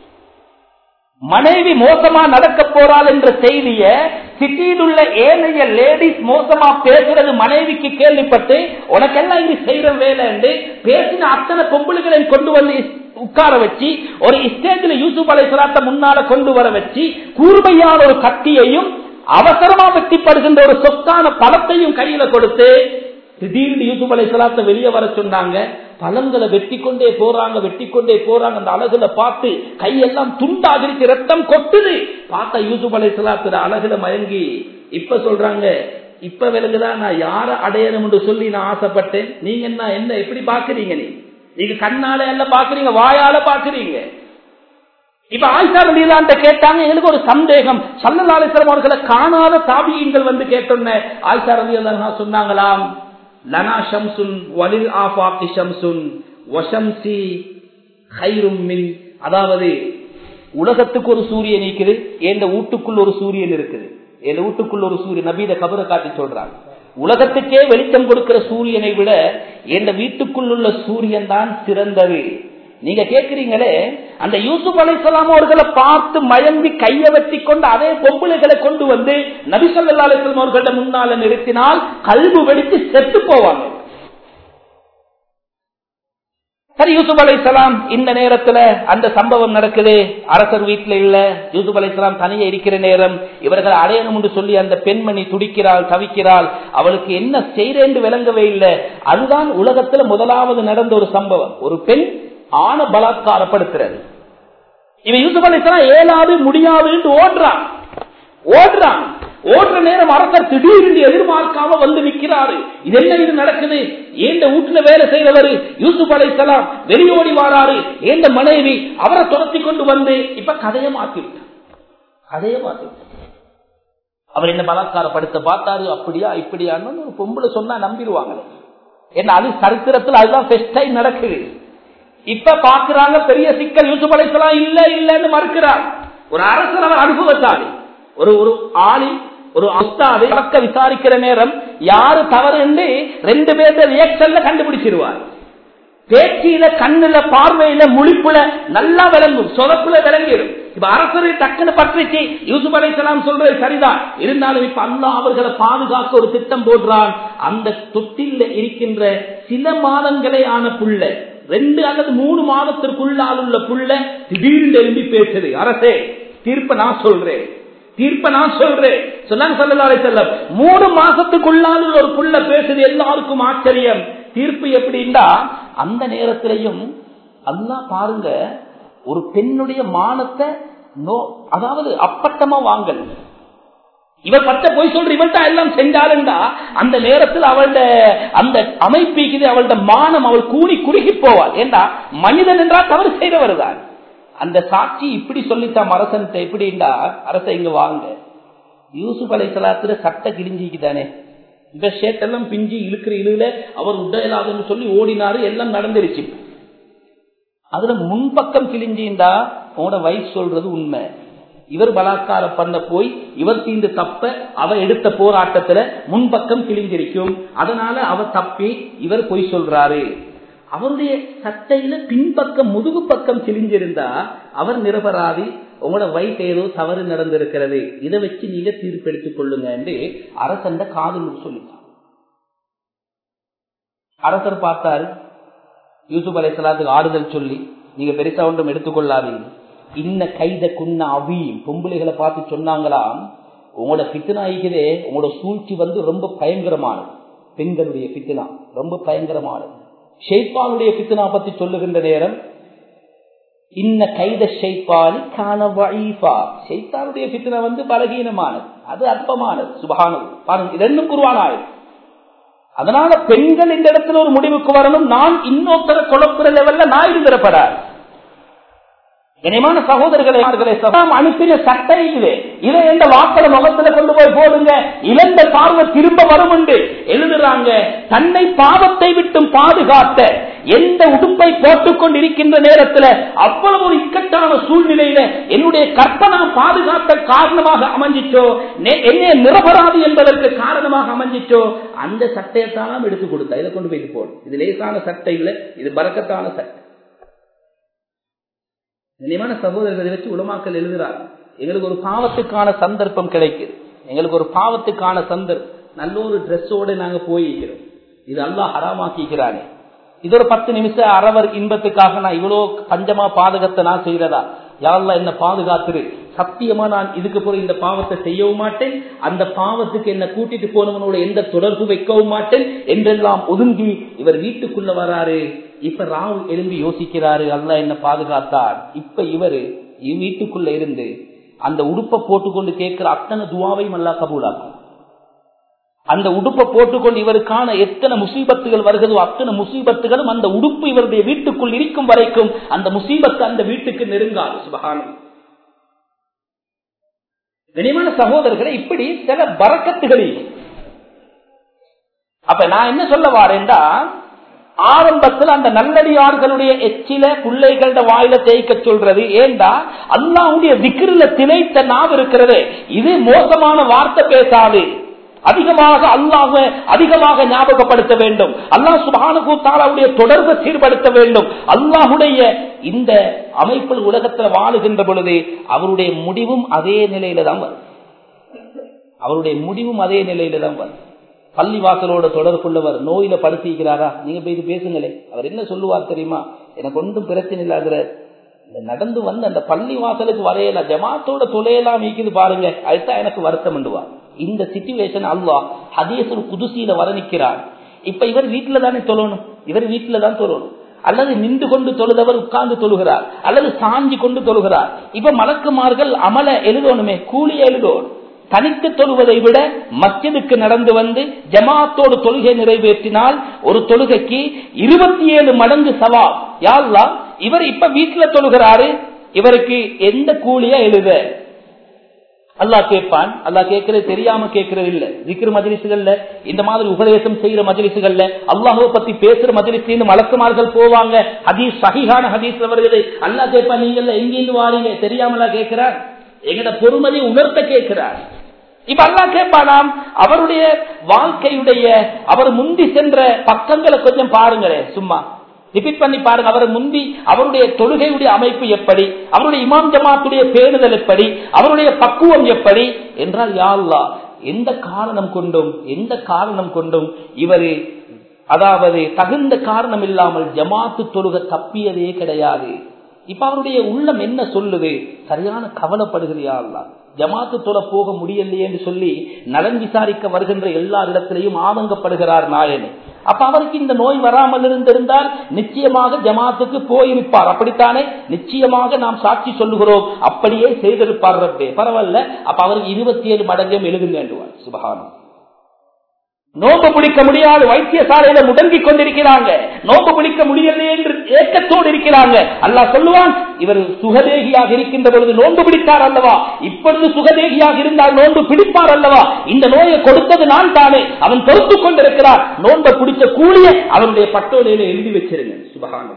மனைவி மோசமா நடக்க போறாள் என்ற செய்திய சிட்டியில் உள்ள ஏனைய லேடிஸ் மோசமா பேசுறது மனைவிக்கு கேள்விப்பட்டு உனக்கெல்லாம் இது செய்யற வேலை என்று பேசின அத்தனை பொம்புள்களை கொண்டு வந்து உட்கார வச்சு ஒரு ஸ்டேஜில் யூசுப் அலை சலாத்த முன்னால கொண்டு வர வச்சு கூர்மையான ஒரு கத்தியையும் அவசரமா வெட்டிப்படுகின்ற ஒரு சொத்தான பழத்தையும் கையில கொடுத்து திடீர்னு யூசுப் அலை சலாத்த வெளியே வர சொன்னாங்க பழங்களை வெட்டி கொண்டே போறாங்க வெட்டி கொண்டே போறாங்க அந்த அழகுல பார்த்து கையெல்லாம் துண்டாகிருச்சு ரத்தம் கொட்டுது பார்த்தா யூசுப் அலை சலாத்துல அழகுல மயங்கி இப்ப சொல்றாங்க இப்ப விலங்குதான் நான் யார அடையணும் என்று சொல்லி நான் ஆசைப்பட்டேன் நீங்க என்ன என்ன எப்படி பாக்குறீங்க நீ நீங்க கண்ணால எல்லாம் பாக்குறீங்க வாயால பாக்குறீங்க இப்ப ஆயிஷா ரலியல்லாஹு கேட்டாங்க எனக்கு ஒரு சந்தேகம் சல்லல்லாஹு அலைஹி வஸல்லம் அவர்களை காணாத தாபியீன்கள் வந்து கேட்டோன்னே ஆயிஷா ரலியல்லாஹு சொன்னாங்களாம் லனா ஷம்சுன் வலில் ஆஃபாகி ஷம்சுன் வஷம்சி ஹைரும் மின் அதாவது உலகத்துக்கு ஒரு சூரியன் இருக்குது எந்த வீட்டுக்குள்ள ஒரு சூரியன் இருக்குது எந்த வீட்டுக்குள்ள ஒரு சூரியன் நபீத கபரை காட்டி சொல்றாங்க உலகத்துக்கே வெளிச்சம் கொடுக்கிற சூரியனை விட எந்த வீட்டுக்குள் உள்ள சூரியன் தான் சிறந்தது நீங்க கேக்குறீங்களே அந்த யூசுப் அலைசலாம் அவர்களை பார்த்து மயங்கி கைய வெட்டி கொண்டு அதே பொம்பளைகளை கொண்டு வந்து நபிசல்லா அலிஸ்லாம் அவர்களிடம் முன்னால நிறுத்தினால் கல்வி வெடித்து செத்து போவாங்க சரி யூசுப் அலைசலாம் இந்த நேரத்துல அந்த சம்பவம் நடக்குது அரசர் வீட்டுல இல்ல யூசுப் அலைசலாம் தனியே இருக்கிற நேரம் இவர்கள் அடையணும் என்று சொல்லி அந்த பெண்மணி துடிக்கிறாள் தவிக்கிறாள் அவளுக்கு என்ன செய்யறேன் விளங்கவே இல்லை அதுதான் உலகத்துல முதலாவது நடந்த ஒரு சம்பவம் ஒரு பெண் ஆண பலாத்காரப்படுத்துறது இவன் யூசுப் அலிஸ்லாம் ஏலாது முடியாது என்று ஓடுறான் ஓடுறான் ஓடுற நேரம் அரசர் திடீரென்று எதிர்பார்க்காம வந்து நிற்கிறாரு இது என்ன இது நடக்குது ஏந்த வீட்டுல வேலை செய்யறவர் யூசுப் அலைசலாம் வெளியோடி வாராரு ஏந்த மனைவி அவரை துரத்தி கொண்டு வந்து இப்ப கதையை மாத்தி விட்டார் கதையை மாத்தி விட்டார் அவர் என்ன பலாத்காரப்படுத்த பார்த்தாரு அப்படியா இப்படியான்னு ஒரு பொம்பளை சொன்னா நம்பிடுவாங்களே என்ன அது சரித்திரத்தில் அதுதான் ஃபெஸ்ட் டைம் நடக்குது இப்ப பாக்குறாங்க பெரிய சிக்கல் யூசுப் அலைசலாம் இல்ல இல்லன்னு மறுக்கிறார் ஒரு அரசர் அவர் அனுபவத்தாளி ஒரு ஒரு ஆளி ஒரு அஸ்தாவை பக்க விசாரிக்கிற நேரம் யாரு தவறு என்று ரெண்டு பேர் ரியாக்ஷன்ல கண்டுபிடிச்சிருவார் பேச்சியில கண்ணுல பார்வையில முழிப்புல நல்லா விளங்கும் சொதப்புல விளங்கிடும் இப்ப அரசரை டக்குன்னு பற்றிச்சு யூசுப் அலைசலாம் சொல்றது சரிதான் இருந்தாலும் இப்ப அல்லா அவர்களை பாதுகாக்க ஒரு திட்டம் போடுறான் அந்த தொட்டில இருக்கின்ற சில மாதங்களே ஆன புள்ள ரெண்டு அல்லது மூணு மாதத்திற்குள்ளால் உள்ள புள்ள திடீர்னு எழும்பி பேசுது அரசே தீர்ப்ப நான் சொல்றேன் தீர்ப்ப நான் சொல்றேன் சொன்னாங்க சொல்லலாரை செல்லம் மூணு மாசத்துக்குள்ளால் ஒரு புள்ள பேசுது எல்லாருக்கும் ஆச்சரியம் தீர்ப்பு எப்படின்னா அந்த நேரத்திலையும் அல்லா பாருங்க ஒரு பெண்ணுடைய மானத்தை நோ அதாவது அப்பட்டமா வாங்கல் இவர் பட்ட போய் சொல்ற இவன் எல்லாம் செஞ்சாருண்டா அந்த நேரத்தில் அவளோட அந்த அமைப்பிக்குது அவளோட மானம் அவள் கூடி குறுகி போவாள் ஏண்டா மனிதன் என்றால் தவறு செய்தவர் தான் அந்த சாட்சி இப்படி சொல்லித்தான் அரசன் எப்படின்னா அரச இங்க வாங்க யூசுப் அலை சலாத்துல சட்டை கிழிஞ்சிக்குதானே இந்த ஷேட்டெல்லாம் பிஞ்சி இழுக்கிற இழுல அவர் உடலாதுன்னு சொல்லி ஓடினாரு எல்லாம் நடந்துருச்சு அதுல முன்பக்கம் கிழிஞ்சிருந்தா உங்களோட வயசு சொல்றது உண்மை இவர் பலாத்காரம் பண்ண போய் இவர் தீந்து தப்ப அவ எடுத்த போராட்டத்துல முன்பக்கம் கிழிஞ்சிருக்கும் அதனால அவ தப்பி இவர் பொய் சொல்றாரு அவருடைய சட்டையில பின்பக்கம் முதுகு பக்கம் கிழிஞ்சிருந்தா அவர் நிரபராதி உங்களோட வயிற்று ஏதோ தவறு நடந்திருக்கிறது இதை வச்சு நீங்க தீர்ப்பெடுத்துக் கொள்ளுங்க என்று அரசன் காதல் சொல்லிட்டார் அரசர் பார்த்தாரு யூசுப் அலை சலாத்துக்கு ஆறுதல் சொல்லி நீங்க பெருசா ஒன்றும் எடுத்துக்கொள்ளாதீங்க இன்ன கைத குன்ன அவி பொம்பளைகளை பார்த்து சொன்னாங்களாம் உங்களோட பித்தனா இருக்குதே உங்களோட சூழ்ச்சி வந்து ரொம்ப பயங்கரமானது பெண்களுடைய பித்தனா ரொம்ப பயங்கரமானது ஷெய்பானுடைய பித்தனா பத்தி சொல்லுகின்ற நேரம் இன்ன கைத ஷெய்பானி காண வழிபா ஷெய்தானுடைய பித்தனா வந்து பலகீனமானது அது அற்பமானது சுபகானது பாருங்க இது ரெண்டும் குருவானாயிரு அதனால பெண்கள் இந்த இடத்துல ஒரு முடிவுக்கு வரணும் நான் இன்னொருத்தர குழப்புற லெவல்ல நான் இருந்திரப்படாது கனிமான சகோதரர்களை அனுப்பின சட்டை இது இதை எந்த வாக்கள முகத்துல கொண்டு போய் போடுங்க இழந்த பார்வை திரும்ப வரும் என்று எழுதுறாங்க தன்னை பாவத்தை விட்டும் பாதுகாத்த எந்த உடுப்பை போட்டுக் கொண்டிருக்கின்ற நேரத்தில் அவ்வளவு ஒரு இக்கட்டான சூழ்நிலையில என்னுடைய கற்பனா பாதுகாத்த காரணமாக அமைஞ்சிச்சோ என்னைய நிரபராது என்பதற்கு காரணமாக அமைஞ்சிச்சோ அந்த சட்டையத்தான் எடுத்து கொடுத்தா இதை கொண்டு போய் போடும் இது லேசான சட்டை இல்லை இது பறக்கத்தான சட்டை நினைவான சகோதரர்களை வச்சு உலமாக்கல் எழுதுறார் எங்களுக்கு ஒரு பாவத்துக்கான சந்தர்ப்பம் கிடைக்குது எங்களுக்கு ஒரு பாவத்துக்கான சந்தர்ப்பம் நல்ல ஒரு ட்ரெஸ்ஸோட நாங்க போயிருக்கிறோம் இது அல்லா ஹராமாக்கிறானே இது ஒரு பத்து நிமிஷம் அறவர் இன்பத்துக்காக நான் இவ்வளவு பஞ்சமா பாதகத்தை நான் செய்யறதா யாரெல்லாம் என்ன பாதுகாத்துரு சத்தியமா நான் இதுக்கு பிறகு இந்த பாவத்தை செய்யவும் மாட்டேன் அந்த பாவத்துக்கு என்ன கூட்டிட்டு போனவனோட எந்த தொடர்பு வைக்கவும் மாட்டேன் என்றெல்லாம் ஒதுங்கி இவர் வீட்டுக்குள்ள வராரு இப்ப ராவ் எழும்பி யோசிக்கிறாரு அல்ல என்ன பாதுகாத்தார் இப்ப இவரு வீட்டுக்குள்ள இருந்து அந்த உடுப்பை போட்டுக்கொண்டு கேட்கிற அத்தனை துவாவையும் அல்லா கபூலாக்கும் அந்த உடுப்பை போட்டுக்கொண்டு இவருக்கான எத்தனை முசீபத்துகள் வருகிறதோ அத்தனை முசீபத்துகளும் அந்த உடுப்பு இவருடைய வீட்டுக்குள் இருக்கும் வரைக்கும் அந்த முசீபத்து அந்த வீட்டுக்கு நெருங்காது சுபகானம் கனிமான சகோதரர்களை இப்படி சில பறக்கத்துகளில் அப்ப நான் என்ன சொல்ல வாரேன்டா ஆரம்பத்தில் அந்த நல்லடியார்களுடைய எச்சில பிள்ளைகள வாயில தேய்க்க சொல்றது ஏண்டா அல்லாவுடைய விக்கிரில திணைத்த நாவ் இருக்கிறது இது மோசமான வார்த்தை பேசாது அதிகமாக அல்லாஹ அதிகமாக ஞாபகப்படுத்த வேண்டும் அல்லாஹ் சுபானுடைய தொடர்பை சீர்படுத்த வேண்டும் அல்லாஹுடைய இந்த அமைப்பில் உலகத்தில் வாழுகின்ற பொழுது அவருடைய முடிவும் அதே நிலையில தான் வரும் அவருடைய முடிவும் அதே நிலையில தான் வரும் பள்ளிவாசலோட தொடர்புள்ளவர் நோயில படுத்திக்கிறாரா நீங்க போய் பேசுங்களே அவர் என்ன சொல்லுவார் தெரியுமா எனக்கு ஒன்றும் பிரச்சனை இல்லாத இந்த நடந்து வந்து அந்த பள்ளி வாசலுக்கு வரையல ஜமாத்தோட தொலையெல்லாம் நீக்குது பாருங்க அதுதான் எனக்கு வருத்தம் பண்ணுவார் இந்த சிச்சுவேஷன் அல்லா ஹதீசர் குதுசியில வர நிற்கிறார் இப்ப இவர் வீட்டுல தானே தொழணும் இவர் வீட்டுல தான் தொழணும் அல்லது நின்று கொண்டு தொழுதவர் உட்கார்ந்து தொழுகிறார் அல்லது சாஞ்சி கொண்டு தொழுகிறார் இப்ப மலக்குமார்கள் அமல எழுதணுமே கூலிய எழுதணும் தனித்து தொழுவதை விட மஸ்ஜிதுக்கு நடந்து வந்து ஜமாத்தோடு தொழுகை நிறைவேற்றினால் ஒரு தொழுகைக்கு இருபத்தி ஏழு மடங்கு சவால் யாருலா இவர் இப்ப வீட்டுல தொழுகிறாரு இவருக்கு எந்த கூலியா எழுத அல்லா கேட்பான் அல்லா கேட்கறது தெரியாம கேட்கறது இல்ல விக்கிர மஜிலிசுகள்ல இந்த மாதிரி உபதேசம் செய்யற மஜிலிசுகள்ல அல்லாஹுவ பத்தி பேசுற மஜிலிசு மலக்குமார்கள் போவாங்க ஹதீஸ் சகிகான ஹதீஸ் வருகிறது அல்லா கேட்பான் நீங்க எங்கிருந்து வாரீங்க தெரியாமலா கேட்கிறார் எங்கட பொறுமதி உணர்த்த கேட்கிறார் இப்ப அல்லா கேட்பானாம் அவருடைய வாழ்க்கையுடைய அவர் முந்தி சென்ற பக்கங்களை கொஞ்சம் பாருங்களேன் சும்மா ரிப்பீட் பண்ணி பாருங்க அவர் முந்தி அவருடைய தொழுகையுடைய அமைப்பு எப்படி அவருடைய இமாம் ஜமாத்துடைய பேணுதல் எப்படி அவருடைய பக்குவம் எப்படி என்றால் யாழ்லா எந்த காரணம் கொண்டும் எந்த காரணம் கொண்டும் இவர் அதாவது தகுந்த காரணம் இல்லாமல் ஜமாத்து தொழுக தப்பியதே கிடையாது இப்ப அவருடைய உள்ளம் என்ன சொல்லுது சரியான கவலைப்படுகிறதா ஜமாத்து தொலை போக முடியலையே என்று சொல்லி நலன் விசாரிக்க வருகின்ற எல்லா இடத்திலையும் ஆதங்கப்படுகிறார் நாயனே அப்ப அவருக்கு இந்த நோய் வராமல் இருந்திருந்தால் நிச்சயமாக ஜமாத்துக்கு போயிருப்பார் அப்படித்தானே நிச்சயமாக நாம் சாட்சி சொல்லுகிறோம் அப்படியே செய்திருப்பார் ரப்பே பரவாயில்ல அப்ப அவருக்கு இருபத்தி ஏழு மடங்கும் எழுதுங்க சுபகானம் நோம்பு பிடிக்க முடியாது வைத்தியசாலையில முடங்கிக் கொண்டிருக்கிறாங்க நோம்பு பிடிக்க முடியவில்லை என்று ஏக்கத்தோடு இருக்கிறாங்க அல்லாஹ் சொல்லுவான் இவர் சுகதேகியாக இருக்கின்ற பொழுது நோன்பு பிடித்தார் அல்லவா இப்பொழுது சுகதேகியாக இருந்தால் நோன்பு பிடிப்பார் அல்லவா இந்த நோயை கொடுத்தது நான் தானே அவன் பொறுத்துக் கொண்டிருக்கிறார் நோன்பை பிடிச்ச கூலிய அவனுடைய பட்டோலையில எழுதி வச்சிருங்க சுபகானம்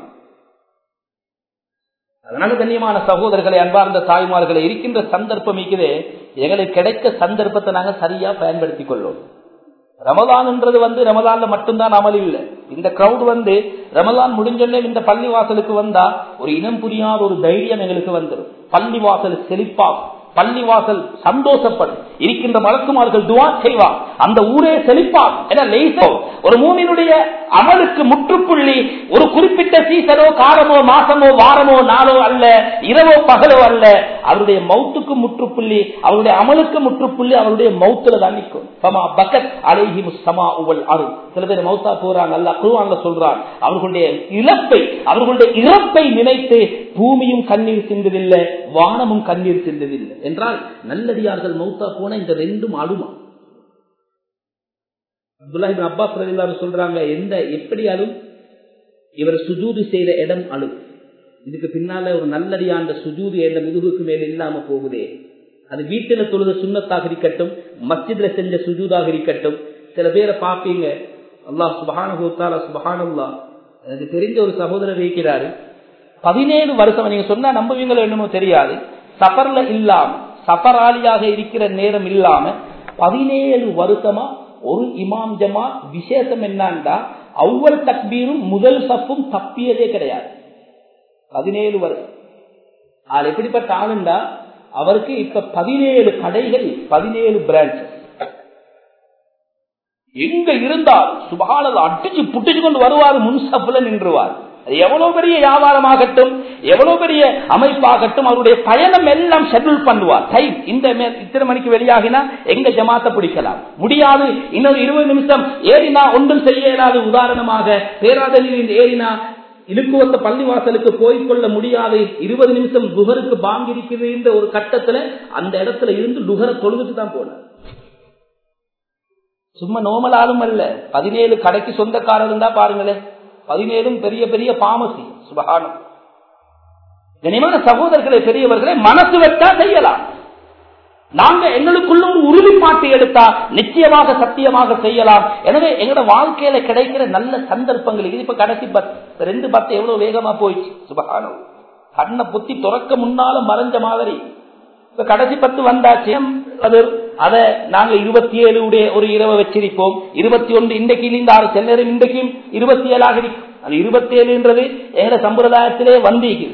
அதனால கண்ணியமான சகோதரர்களை அன்பார்ந்த தாய்மார்களை இருக்கின்ற சந்தர்ப்பம் இருக்குது எங்களுக்கு கிடைக்க சந்தர்ப்பத்தை நாங்க சரியா பயன்படுத்திக் கொள்வோம் ரமதான்ன்றது வந்து ரமதான்ல மட்டும்தான் அமல் இல்லை இந்த கிரௌட் வந்து ரமதான் முடிஞ்சோடனே இந்த பள்ளி வாசலுக்கு வந்தா ஒரு இனம் புரியாத ஒரு தைரியம் எங்களுக்கு வந்துடும் பள்ளி வாசல் செழிப்பாகும் பள்ளி வாசல் சந்தோஷப்படும் இருக்கின்ற வழக்குமார்கள் துவா செய்வார் அந்த ஊரே செழிப்பார் ஒரு மூமினுடைய அமலுக்கு முற்றுப்புள்ளி ஒரு குறிப்பிட்ட சீசனோ காலமோ மாசமோ வாரமோ நாளோ அல்ல இரவோ பகலோ அல்ல அவருடைய மௌத்துக்கு முற்றுப்புள்ளி அவருடைய அமலுக்கு முற்றுப்புள்ளி அவருடைய மௌத்துல தான் நிற்கும் சமா பக்கத் அலைஹி சமா உவல் அருள் சில பேர் மௌத்தா போறாங்க அல்ல குருவாங்க சொல்றாங்க அவர்களுடைய இழப்பை அவர்களுடைய இறப்பை நினைத்து பூமியும் கண்ணீர் சிந்ததில்லை வானமும் கண்ணீர் சிந்ததில்லை என்றால் நல்லடியார்கள் மௌத்தா போன இந்த ரெண்டும் அழுமா அப்துல்லாஹிபின் அப்பாஸ் ரவில்லாரு சொல்றாங்க எந்த எப்படி அழும் இவர் சுஜூது செய்த இடம் அழு இதுக்கு பின்னால ஒரு நல்லடியாண்ட சுஜூது என்ற முதுகுக்கு மேல இல்லாம போகுதே அது வீட்டுல தொழுத சுண்ணத்தாக இருக்கட்டும் மஸ்ஜித்ல செஞ்ச சுஜூதாக இருக்கட்டும் சில பேரை பாப்பீங்க அல்லாஹ் சுபஹானுத்தாலா சுபஹானுல்லா எனக்கு தெரிஞ்ச ஒரு சகோதரர் இருக்கிறாரு பதினேழு வருஷம் நீங்க சொன்னா நம்புவீங்களோ என்னமோ தெரியாது சஃபர்ல இல்லாம சஃபராளியாக இருக்கிற நேரம் இல்லாம பதினேழு வருஷமா ஒரு இமாம் ஜமா விசேஷம் என்னன்னா அவ்வளவு தக்பீரும் முதல் சப்பும் தப்பியதே கிடையாது பதினேழு வருஷம் ஆள் எப்படிப்பட்ட ஆளுண்டா அவருக்கு இப்ப பதினேழு கடைகள் பதினேழு பிரான்ச்சஸ் எங்க இருந்தால் சுபானது அடிச்சு புட்டிச்சு கொண்டு வருவார் முன்சப்புல நின்றுவார் அது எவ்வளவு பெரிய வியாபாரமாகட்டும் எவ்வளவு பெரிய அமைப்பாகட்டும் அவருடைய பயணம் எல்லாம் ஷெட்யூல் பண்ணுவார் டைம் இந்த இத்தனை மணிக்கு வெளியாகினா எங்க ஜமாத்த பிடிக்கலாம் முடியாது இன்னொரு இருபது நிமிஷம் ஏறினா ஒன்றும் செய்ய இயலாது உதாரணமாக பேராதலில் ஏறினா இலுக்குவத்த பள்ளிவாசலுக்கு போய்கொள்ள முடியாது இருபது நிமிஷம் லுகருக்கு பாங்கி இருக்கிற ஒரு கட்டத்துல அந்த இடத்துல இருந்து லுகரை தொழுதுட்டு தான் போனார் சும்மா நோமலாலும் அல்ல பதினேழு கடைக்கு சொந்தக்காரர் இருந்தா பாருங்களேன் பதினேழும் பெரிய பெரிய பாமசி சுபகானம் கனிமான சகோதரர்களை பெரியவர்களை மனசு வச்சா செய்யலாம் நாங்க எங்களுக்குள்ள ஒரு உறுதிப்பாட்டு எடுத்தா நிச்சயமாக சத்தியமாக செய்யலாம் எனவே எங்களோட வாழ்க்கையில கிடைக்கிற நல்ல சந்தர்ப்பங்கள் இது இப்ப கடைசி பத்து ரெண்டு பத்து எவ்வளவு வேகமா போயிடுச்சு சுபகானம் கண்ணை புத்தி துறக்க முன்னால மறைஞ்ச மாதிரி இப்ப கடைசி பத்து வந்தாச்சு அது அத நாங்க இருபத்தி ஏழு உடைய ஒரு இரவை வச்சிருப்போம் இருபத்தி ஒன்று இன்றைக்கு இந்த ஆறு சில நேரம் இன்றைக்கும் இருபத்தி ஏழாக இருக்கும் அது இருபத்தி ஏழுன்றது எங்க சம்பிரதாயத்திலே வந்தீங்க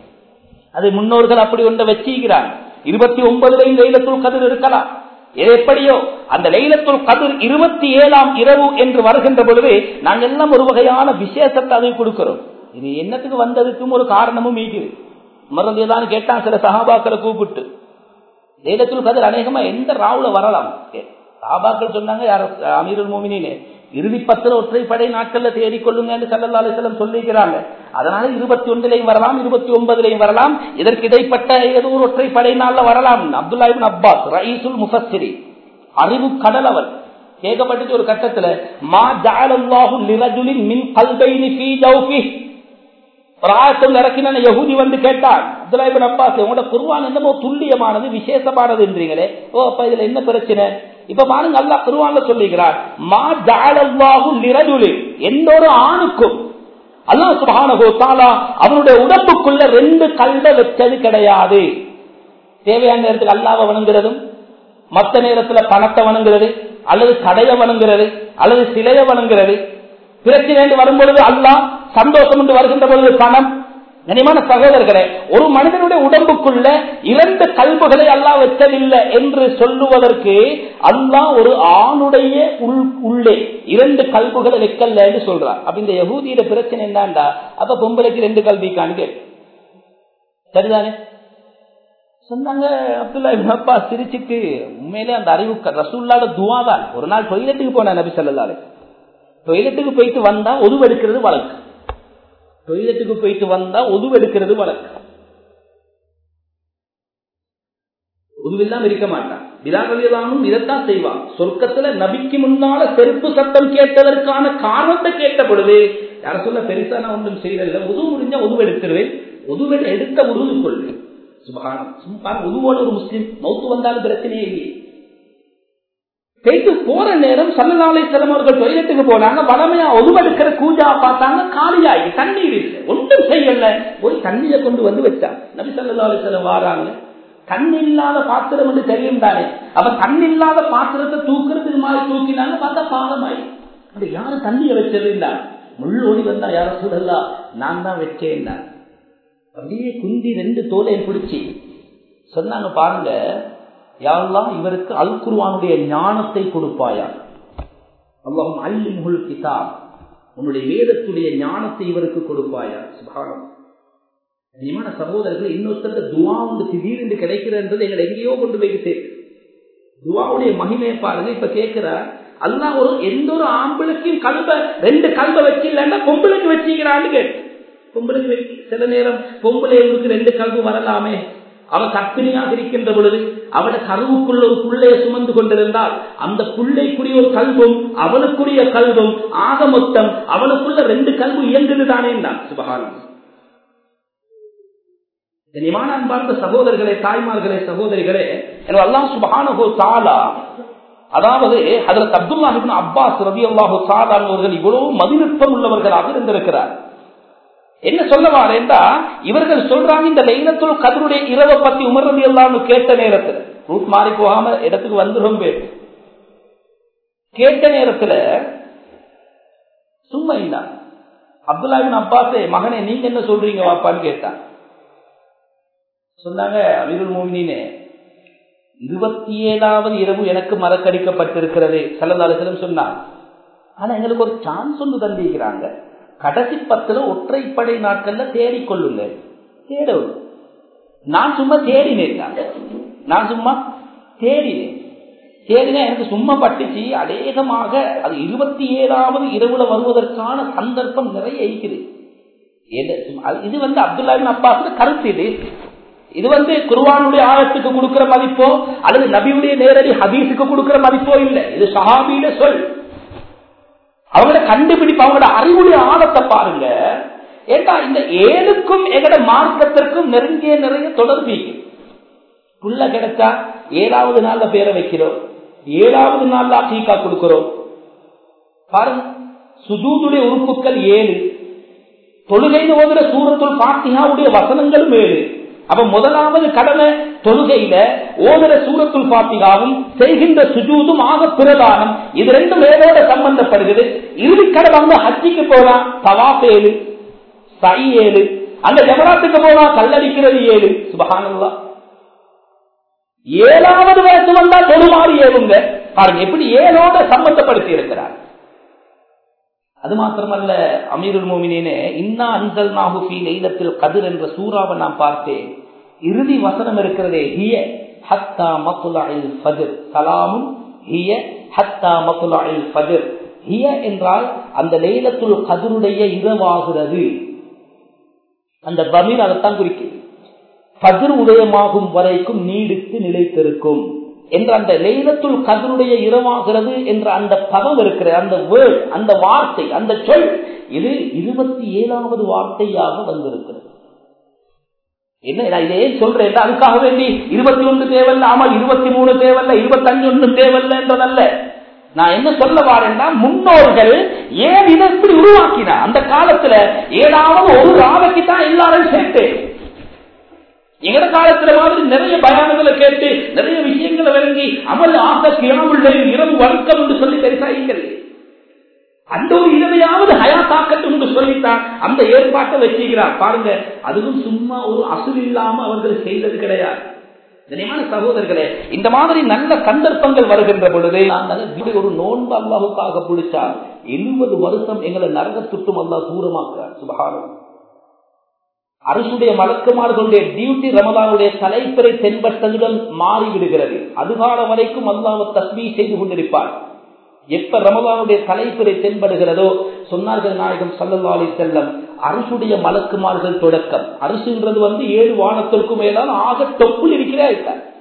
அது முன்னோர்கள் அப்படி ஒன்றை வச்சிருக்கிறாங்க இருபத்தி ஒன்பதுலையும் லைலத்துள் கதிர் இருக்கலாம் எது எப்படியோ அந்த லைலத்துள் கதிர் இருபத்தி ஏழாம் இரவு என்று வருகின்ற பொழுது நாங்கள் எல்லாம் ஒரு வகையான விசேஷத்தை அதை கொடுக்கிறோம் இது என்னத்துக்கு வந்ததுக்கும் ஒரு காரணமும் ஈக்குது மறந்துதான் கேட்டான் சில சகாபாக்களை கூப்பிட்டு லைலத்துள் கதிர் அநேகமா எந்த ராவுல வரலாம் சகாபாக்கள் சொன்னாங்க யார அமீருல் மோமினிலே இறுதி பத்துல ஒற்றைப்படை நாட்கள்ல தேடிக்கொள்ளுங்க என்று சல்லா அலிஸ்லம் சொல்லிக்கிறாங்க அதனால இருபத்தி ஒன்றிலையும் வரலாம் இருபத்தி ஒன்பதுலையும் வரலாம் இதற்கு இடைப்பட்ட ஏதோ ஒரு ஒற்றைப்படை நாள்ல வரலாம் அப்துல்லாஹிபின் அப்பாஸ் ரயீசுல் முஃபஸ்ஸிரி அறிவு கடல் அவர் கேட்கப்பட்டுச்சு ஒரு கட்டத்துல மா ஜாலல்லாஹு லிரஜுலின் மின் கல்பைனி ஃபீ ஜௌஃபி ராயத்தில் இறக்கின யகுதி வந்து கேட்டான் அப்துல்லாஹிபின் அப்பாஸ் உங்களோட குருவான் என்னமோ துல்லியமானது விசேஷமானது என்றீங்களே ஓ அப்ப இதுல என்ன பிரச்சனை இப்ப பாருங்க அல்லா குருவான்ல சொல்லுகிறார் மா ஜாலல்லாஹு லிரஜுலி எந்த ஒரு ஆணுக்கும் அல்லா சுபானகோ தாலா அவனுடைய உடம்புக்குள்ள ரெண்டு கல்ட வச்சது கிடையாது தேவையான நேரத்துக்கு அல்லாவை வணங்குறதும் மற்ற நேரத்துல பணத்தை வணங்குறது அல்லது கடையை வணங்குறது அல்லது சிலையை வணங்குறது பிரச்சனை என்று வரும்பொழுது அல்லா சந்தோஷம் என்று வருகின்ற பொழுது பணம் கனிமான சகோதரர்களே ஒரு மனிதனுடைய உடம்புக்குள்ள இரண்டு கல்புகளை அல்லா வச்சதில்லை என்று சொல்லுவதற்கு அல்லா ஒரு ஆணுடைய உள்ளே இரண்டு கல்புகளை வைக்கல என்று சொல்றார் அப்ப இந்த யகூதியிட பிரச்சனை என்னண்டா அப்ப பொம்பளைக்கு ரெண்டு கல்விக்கான்னு கேட்டு சரிதானே சொன்னாங்க அப்துல்லா அப்பா சிரிச்சுட்டு உண்மையிலே அந்த அறிவு ரசூல்லாட துவா தான் ஒரு நாள் டொய்லெட்டுக்கு போன நபி சொல்லலாரு டொய்லெட்டுக்கு போயிட்டு வந்தா ஒதுவெடுக்கிறது வழக்கு டொய்லெட்டுக்கு போயிட்டு வந்தா ஒதுவெடுக்கிறது வழக்கு உதுவில்லாம இருக்க மாட்டான் விராகவியலானும் இதைத்தான் செய்வான் சொர்க்கத்துல நபிக்கு முன்னால செருப்பு சத்தம் கேட்டதற்கான காரணத்தை கேட்ட பொழுது யார சொல்ல பெருசா நான் ஒன்றும் செய்யல உது முடிஞ்சா உதுவு எடுத்துருவேன் உதுவெடு எடுத்த உருது கொள்வேன் சுபானம் உதுவோட ஒரு முஸ்லீம் மௌத்து வந்தாலும் பிரச்சனையே இல்லையே போயிட்டு போற நேரம் சல்லலாலை செல்லம் அவர்கள் டொய்லெட்டுக்கு போனாங்க வளமையா ஒதுவெடுக்கிற கூஜா பார்த்தாங்க காலியாகி தண்ணீர் இல்லை ஒன்றும் செய்யல போய் தண்ணியை கொண்டு வந்து வச்சாங்க நபி சல்லாலை செல்லம் வாராங்க தண்ணி இல்லாத பாத்திரம் என்று தெரியும் தானே அவ தண்ணி இல்லாத பாத்திரத்தை தூக்குறது மாதிரி தூக்கினாங்க பார்த்தா பாலமாயி அப்படி யாரு தண்ணிய வச்சிருந்தா முள்ளோடி வந்தா யார சூழல்லா நான் தான் வச்சேன் அப்படியே குந்தி ரெண்டு தோலையும் பிடிச்சி சொன்னாங்க பாருங்க யாரெல்லாம் இவருக்கு அல் குருவானுடைய ஞானத்தை கொடுப்பாயா அல்லாஹும் அல்லிமுல் கிதாப் உன்னுடைய வேதத்துடைய ஞானத்தை இவருக்கு கொடுப்பாயா சுபானம் நியமான சகோதரர்கள் இன்னொருத்தர் துவா வந்து திடீர்னு கிடைக்கிறது எங்களை எங்கேயோ கொண்டு போய்கிட்டு துவாவுடைய மகிமையை பாருங்க இப்ப கேட்கிற அல்லா ஒரு எந்த ஒரு ஆம்பளுக்கும் கல்வ ரெண்டு கல்வ வச்சில்லன்னா பொம்பளைக்கு வச்சுக்கிறான்னு கேட்டு பொம்பளைக்கு வச்சு சில நேரம் பொம்பளைகளுக்கு ரெண்டு கல்வு வரலாமே அவன் கற்பிணியாக இருக்கின்ற பொழுது அவட கருவுக்குள்ள ஒரு புள்ளையை சுமந்து கொண்டிருந்தால் அந்த புள்ளைக்குரிய ஒரு கல்வும் அவனுக்குரிய கல்வும் ஆக மொத்தம் அவனுக்குள்ள ரெண்டு கல்வு இயங்குது தானே தான் சுபகானம் கனிமான அன்பார்ந்த சகோதரர்களே தாய்மார்களே சகோதரிகளே எல்லாம் சுபானகோ சாலா அதாவது அதுல அப்துல்லாஹிபின் அப்பாஸ் ரவி அல்லாஹோ சாலானவர்கள் இவ்வளவு மதிநுட்பம் உள்ளவர்களாக இருந்திருக்கிறார் என்ன சொல்ல வாரேண்டா இவர்கள் சொல்றாங்க இந்த லைலத்துல் கதருடைய இரவை பத்தி உமர்றது எல்லாம் கேட்ட நேரத்துல ரூட் மாறி போகாம இடத்துக்கு வந்துடும் கேட்ட நேரத்துல சும்மா இல்ல அப்துல்லாபின் அப்பாசே மகனே நீங்க என்ன சொல்றீங்க வாப்பான்னு கேட்டான் சொன்னாங்க அமீருல் மோமினே இருபத்தி ஏழாவது இரவு எனக்கு மறக்கடிக்கப்பட்டிருக்கிறது சல்லதாலசிலம் சொன்னாங்க ஆனா எங்களுக்கு ஒரு சான்ஸ் ஒன்று தந்திருக்கிறாங்க கடைசி பத்துல ஒற்றைப்படை நாட்கள்ல தேடிக்கொள்ளுங்க தேடவும் நான் சும்மா தேடினேன் நான் சும்மா தேடினேன் தேடினா எனக்கு சும்மா பட்டுச்சு அநேகமாக அது இருபத்தி ஏழாவது இரவுல வருவதற்கான சந்தர்ப்பம் நிறைய இருக்குது இது வந்து அப்துல்லா அப்பாஸ் கருத்து இது இது வந்து குருவானுடைய ஆழத்துக்கு கொடுக்கிற மதிப்போ அல்லது நபியுடைய நேரடி ஹதீஸுக்கு கொடுக்கிற மதிப்போ இல்லை இது சஹாபியில சொல் அவங்களோட கண்டுபிடிப்பு அவங்களோட அறிவுடைய ஆழத்தை பாருங்க ஏட்டா இந்த ஏழுக்கும் எங்கட மார்க்கத்திற்கும் நெருங்கிய நிறைய தொடர்பு புள்ள கிடைச்சா ஏழாவது நாள்ல பேரை வைக்கிறோம் ஏழாவது நாள்ல அக்கீக்கா கொடுக்கிறோம் பாருங்க சுஜூதுடைய உறுப்புகள் ஏழு தொழுகைன்னு ஓதுற சூரத்துள் பாத்தியாவுடைய வசனங்களும் ஏழு அப்ப முதலாவது கடமை தொழுகையில ஓதுற சூரத்துள் பாத்திகாவும் செய்கின்ற சுஜூதும் ஆக பிரதானம் இது ரெண்டும் ஏதோட சம்பந்தப்படுகிறது இறுதி கடமை வந்து ஹஜ்ஜிக்கு போலாம் தவாப் ஏழு சை ஏழு அந்த ஜமராத்துக்கு போனா கல்லடிக்கிறது ஏழு சுபகானல்லா ஏழாவது வயசு வந்தா தொழுமாறு ஏழுங்க பாருங்க எப்படி ஏழோட சம்பந்தப்படுத்தி இருக்கிறார் அது மாத்திரமல்ல அமீருல் மோமினே இன்னா அன்சல் நாகுஃபி நெய்லத்தில் கதிர் என்ற சூறாவை நான் பார்த்தேன் இறுதி வசனம் இருக்கிறதே ஹிய ஹத்தா மத்துலாயில் ஃபஜர் சலாமும் ஹிய ஹத்தா மத்துலாயில் ஃபஜர் ஹிய என்றால் அந்த லைலத்துல் கதிருடைய இரவாகிறது அந்த பமீர் அதைத்தான் குறிக்கிறது கதிர் உதயமாகும் வரைக்கும் நீடித்து நிலைத்திருக்கும் என்ற அந்த லைலத்துல் கதருடைய இரவாகிறது என்ற அந்த பதம் இருக்கிற அந்த வேர்ட் அந்த வார்த்தை அந்த சொல் இது இருபத்தி ஏழாவது வார்த்தையாக வந்திருக்கிறது என்ன நான் இதை ஏன் சொல்றேன் அதுக்காக வேண்டி இருபத்தி ஒன்று தேவையில்ல ஆமா இருபத்தி மூணு தேவையில்ல இருபத்தி அஞ்சு ஒன்றும் தேவையில்ல என்றதல்ல நான் என்ன சொல்ல வாரேன்னா முன்னோர்கள் ஏன் இதை இப்படி உருவாக்கினா அந்த காலத்துல ஏதாவது ஒரு ராவைக்கு தான் எல்லாரும் சேர்த்து எங்கட காலத்துல மாதிரி நிறைய பயானங்களை கேட்டு நிறைய விஷயங்களை விளங்கி அமல் ஆக கிராமுள்ள இரவு வழக்கம் என்று சொல்லி பெருசாயிங்கள் அந்த ஒரு இரவையாவது ஹயாத்தாக்கட்டும் என்று சொல்லித்தான் அந்த ஏற்பாட்டை வச்சுக்கிறார் பாருங்க அதுவும் சும்மா ஒரு அசுல் இல்லாம அவர்கள் செய்தது கிடையாது கனிமான சகோதரர்களே இந்த மாதிரி நல்ல சந்தர்ப்பங்கள் வருகின்ற பொழுது நாங்கள் ஒரு நோன்பு அல்லாவுக்காக பிடிச்சால் எழுபது வருஷம் எங்களை நரகத்துட்டும் அல்லா தூரமாக்குறார் சுபகாரம் அரசுடைய மலக்குமார்களுடைய டியூட்டி ரமதானுடைய தலைப்பறை தென்பட்டதுடன் மாறிவிடுகிறது அதுகால வரைக்கும் அல்லாவ தஸ்மீ செய்து கொண்டிருப்பார் எப்ப ரமதானுடைய தலைப்பிறை தென்படுகிறதோ சொன்னார்கள் நாயகம் சல்லல்லாலி செல்லம் அரசுடைய மலக்குமார்கள் தொடக்கம் அரசுன்றது வந்து ஏழு வானத்திற்கும் மேலால் ஆக தொப்புள் இருக்கிறார்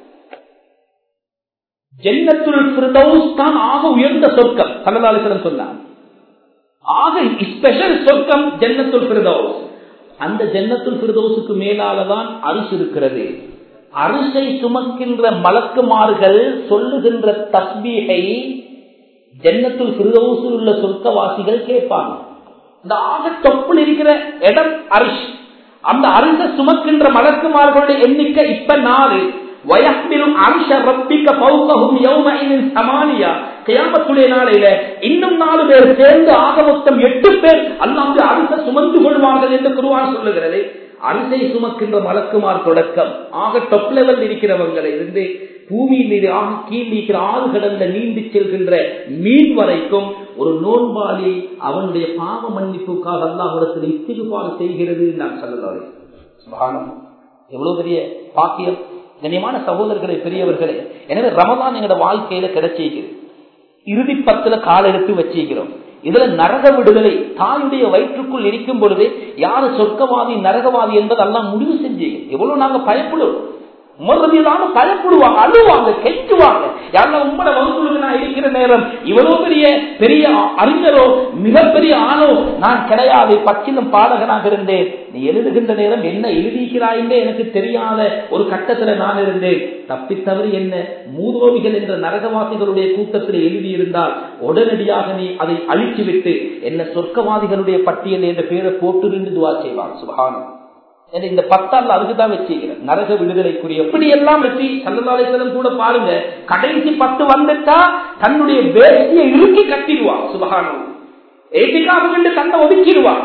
ஜென்னத்துள் பிரதௌஸ் தான் ஆக உயர்ந்த சொர்க்கம் சல்லல்லாலிசலம் சொன்னார் ஆக ஸ்பெஷல் சொர்க்கம் ஜென்னத்துள் பிரதௌஸ் அந்த ஜன்னத்துல் பிரதோசுக்கு மேலாலதான் அரிசி இருக்கிறது அரிசை சுமக்கின்ற மலக்குமார்கள் சொல்லுகின்ற தஸ்பீகை ஜன்னத்துல் பிரதோசில் உள்ள சொர்க்கவாசிகள் கேட்பாங்க இந்த ஆக தொப்புள் இருக்கிற இடம் அரிசி அந்த அரிசை சுமக்கின்ற மலக்குமார்களுடைய எண்ணிக்கை இப்ப நாலு வயப்பிலும் அரிச ரப்பிக்க பௌகவும் யௌமையின் சமானியா கியாமத்துடைய நாளையில இன்னும் நாலு பேர் சேர்ந்து ஆக மொத்தம் எட்டு பேர் அல்லாந்து அரிச சுமந்து கொள்வார்கள் என்று குருவான் சொல்லுகிறது அரிசை சுமக்கின்ற மலக்குமார் தொடக்கம் ஆக டொப் லெவல் இருக்கிறவங்களை இருந்து பூமியில் ஆக கீழ் இருக்கிற ஆறு கடல்ல நீந்தி செல்கின்ற மீன் வரைக்கும் ஒரு நோன்பாளி அவனுடைய பாவ மன்னிப்புக்காக அல்லாஹிடத்தில் இத்திகுபாடு செய்கிறது நான் சொல்லலாம் எவ்வளவு பெரிய பாக்கியம் கண்ணியமான சகோதரர்களே பெரியவர்களே எனவே ரமதான் எங்களோட வாழ்க்கையில கிடைச்சிருக்கிறது இறுதி பத்துல கால எடுத்து வச்சிருக்கிறோம் இதுல நரக விடுதலை தாயுடைய வயிற்றுக்குள் இருக்கும் பொழுது யாரு சொர்க்கவாதி நரகவாதி என்பதெல்லாம் முடிவு செஞ்சு எவ்வளவு நாங்க பயப்படுவோம் முதலான பயப்படுவாங்க அழுவாங்க கெஞ்சுவாங்க யாரெல்லாம் உங்களோட வகுப்புக்கு நான் இருக்கிற நேரம் இவ்வளவு பெரிய பெரிய அறிஞரோ மிகப்பெரிய ஆளோ நான் கிடையாது பச்சிலும் பாடகனாக இருந்தேன் நீ எழுதுகின்ற நேரம் என்ன எழுதிக்கிறாய் எனக்கு தெரியாத ஒரு கட்டத்துல நான் இருந்தேன் தப்பித்தவறு என்ன மூதோவிகள் என்ற நரகவாசிகளுடைய கூட்டத்தில் எழுதியிருந்தால் உடனடியாக நீ அதை அழிச்சுவிட்டு என்ன சொர்க்கவாதிகளுடைய பட்டியல் என்ற பேரை போட்டு துவா செய்வான் சுபானம் இந்த பத்தாள் அதுக்குதான் வச்சுக்கிறேன் நரக விடுதலைக்குரிய எப்படி எல்லாம் வச்சு சல்லதாலேஸ்வரம் கூட பாருங்க கடைசி பத்து வந்துட்டா தன்னுடைய வேஷ்டியை இறுக்கி கட்டிடுவான் சுபகானம் ஏற்றிக்காக தன்னை ஒதுக்கிடுவான்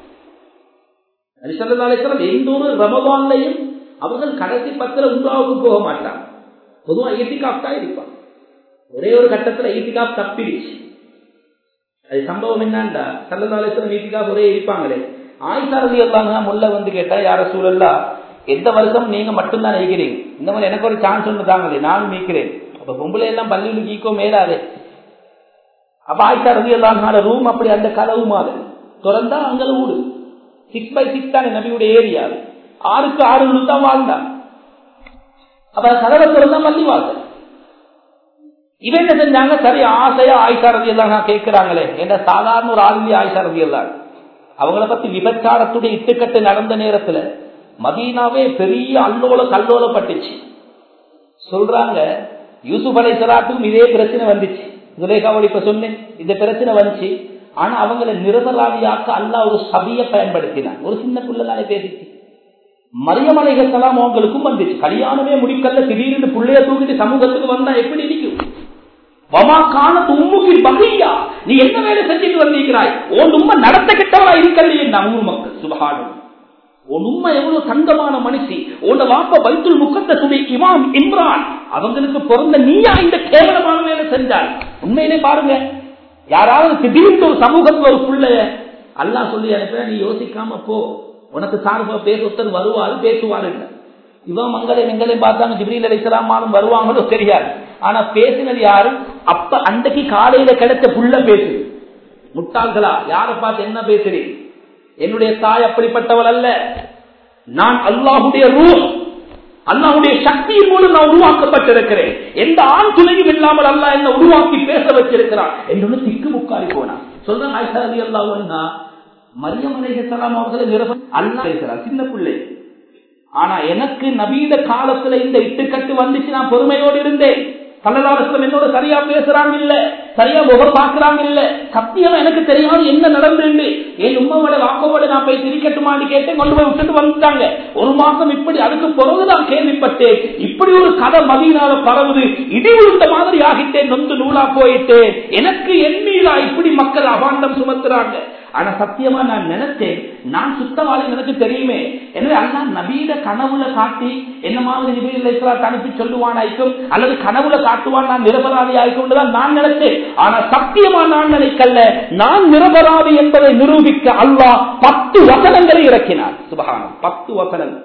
சல்லதாலேஸ்வரம் எந்த ஒரு ரமதான்லையும் அவர்கள் கடைசி பத்துல உண்டாவுக்கு போக மாட்டாங்க பொதுவா ஈட்டிகாப் தான் இருப்பான் ஒரே ஒரு கட்டத்துல ஈட்டிகாப் தப்பிடுச்சு அது சம்பவம் என்னண்டா சல்லதாலேஸ்வரம் ஈட்டிகாப் ஒரே இருப்பாங்களே ஆயிஷாரதி எல்லாம் முல்ல வந்து கேட்டா யார சூழல்லா எந்த வருஷம் நீங்க மட்டும்தான் நினைக்கிறீங்க இந்த மாதிரி எனக்கு ஒரு சான்ஸ் ஒன்று தாங்களே நானும் நீக்கிறேன் அப்ப பொம்பளை எல்லாம் பள்ளியில் கீக்கோ மேலாதே அப்ப ஆயிஷாரதி எல்லாம் ரூம் அப்படி அந்த கதவு மாதிரி திறந்தா அங்கே ஊடு சிக்ஸ் பை சிக்ஸ் தானே நபியுடைய ஏரியா ஆறுக்கு ஆறு தான் வாழ்ந்தான் அப்ப கதவை திறந்தா பள்ளிவாசல் இவன் என்ன செஞ்சாங்க சரி ஆசையா ஆயிஷா ரவி எல்லாம் நான் கேட்கிறாங்களே என்ற சாதாரண ஒரு ஆளுநர் ஆயிஷா ரவி எல்லாம் அவங்கள பத்தி விபச்சாரத்துடைய இட்டுக்கட்டு நடந்த நேரத்துல மதீனாவே பெரிய அல்லோல கல்லோலப்பட்டுச்சு சொல்றாங்க யூசுப் அலை சலாத்துக்கும் இதே பிரச்சனை வந்துச்சு துலேகாவோட இப்ப சொன்னேன் இந்த பிரச்சனை வந்துச்சு ஆனா அவங்களை நிரபராதியாக்க அல்ல ஒரு சபிய பயன்படுத்தினான் ஒரு சின்ன பிள்ளைதானே பேசிச்சு மரியமலைகத்தெல்லாம் அவங்களுக்கும் வந்துச்சு கல்யாணமே முடிக்கல திடீர்னு பிள்ளைய தூக்கிட்டு சமூகத்துக்கு வந்தா எப்படி இருக்கும் வமாக்கான உம்முக்கு பகையா நீ என்ன வேலை செஞ்சுட்டு வந்திருக்கிறாய் உன் உண்மை நடத்த கிட்டவா இருக்கலையே ஊர் மக்கள் சுபகானம் உன் உண்மை எவ்வளவு தங்கமான மனுஷி உன் வாப்ப பைத்துல் முக்கத்துடைய இமாம் இம்ரான் அவங்களுக்கு பிறந்த நீயா இந்த கேவலமான வேலை செஞ்சாய் உண்மையிலே பாருங்க யாராவது திடீர்னு ஒரு சமூகத்துல ஒரு பிள்ளைய அல்லா சொல்லி அனுப்ப நீ யோசிக்காம போ உனக்கு சார்பா பேர் ஒருத்தர் வருவாரு பேசுவாரு இவன் மங்களே எங்களை பார்த்தாங்க ஜிப்ரீல் அலிசலாமாலும் வருவாங்களோ தெரியாது ஆனா பேசினது யாரு அப்ப அன்றைக்கு காலையில கிடைச்ச புள்ள பேசு முட்டாள்களா யார பார்த்து என்ன பேசுறீங்க என்னுடைய தாய் அப்படிப்பட்டவள் அல்ல நான் அல்லாஹுடைய ரூ அல்லாஹுடைய சக்தியின் மூலம் நான் உருவாக்கப்பட்டிருக்கிறேன் எந்த ஆண் துணையும் இல்லாமல் அல்லா என்ன உருவாக்கி பேச வச்சிருக்கிறான் என்று திக்கு முக்காரி போனான் சொல்றேன் ஆயிஷா அலி அல்லாஹ்னா மரியம் அலைஹிஸ்ஸலாம் அவர்களை நிரபன் அல்லா பேசுறார் சின்ன பிள்ளை ஆனா எனக்கு நபீத காலத்துல இந்த இட்டுக்கட்டு வந்துச்சு நான் பொறுமையோடு இருந்தேன் கள்ளலாரசம் என்னோட சரியா பேசுறாங்க இல்ல சரியா முகம் பாக்குறாங்க இல்ல சத்தியம் எனக்கு தெரியாது என்ன நடந்து என் உண்மையோட வாக்கோட நான் போய் திரிக்கட்டுமான்னு கேட்டேன் கொண்டு போய் விட்டுட்டு வந்துட்டாங்க ஒரு மாசம் இப்படி அதுக்கு பிறகுதான் கேள்விப்பட்டேன் இப்படி ஒரு கதை மதியினால பரவுது இடி விழுந்த மாதிரி ஆகிட்டேன் நொந்து நூலா போயிட்டேன் எனக்கு என் மீதா இப்படி மக்கள் அபாண்டம் சுமத்துறாங்க ஆனா சத்தியமா நான் நினைச்சேன் நான் சுத்தவாளி எனக்கு தெரியுமே எனவே அல்லா நபீட கனவுல காட்டி என்ன மாதிரி நிபீல அனுப்பி சொல்லுவானாய்க்கும் அல்லது கனவுல காட்டுவான் நான் நிரபராதி ஆயிக்கும் தான் நான் நினைச்சேன் ஆனா சத்தியமா நான் நினைக்கல நான் நிரபராதி என்பதை நிரூபிக்க அல்லாஹ் பத்து வசனங்களை இறக்கினார் சுபகானம் பத்து வசனங்கள்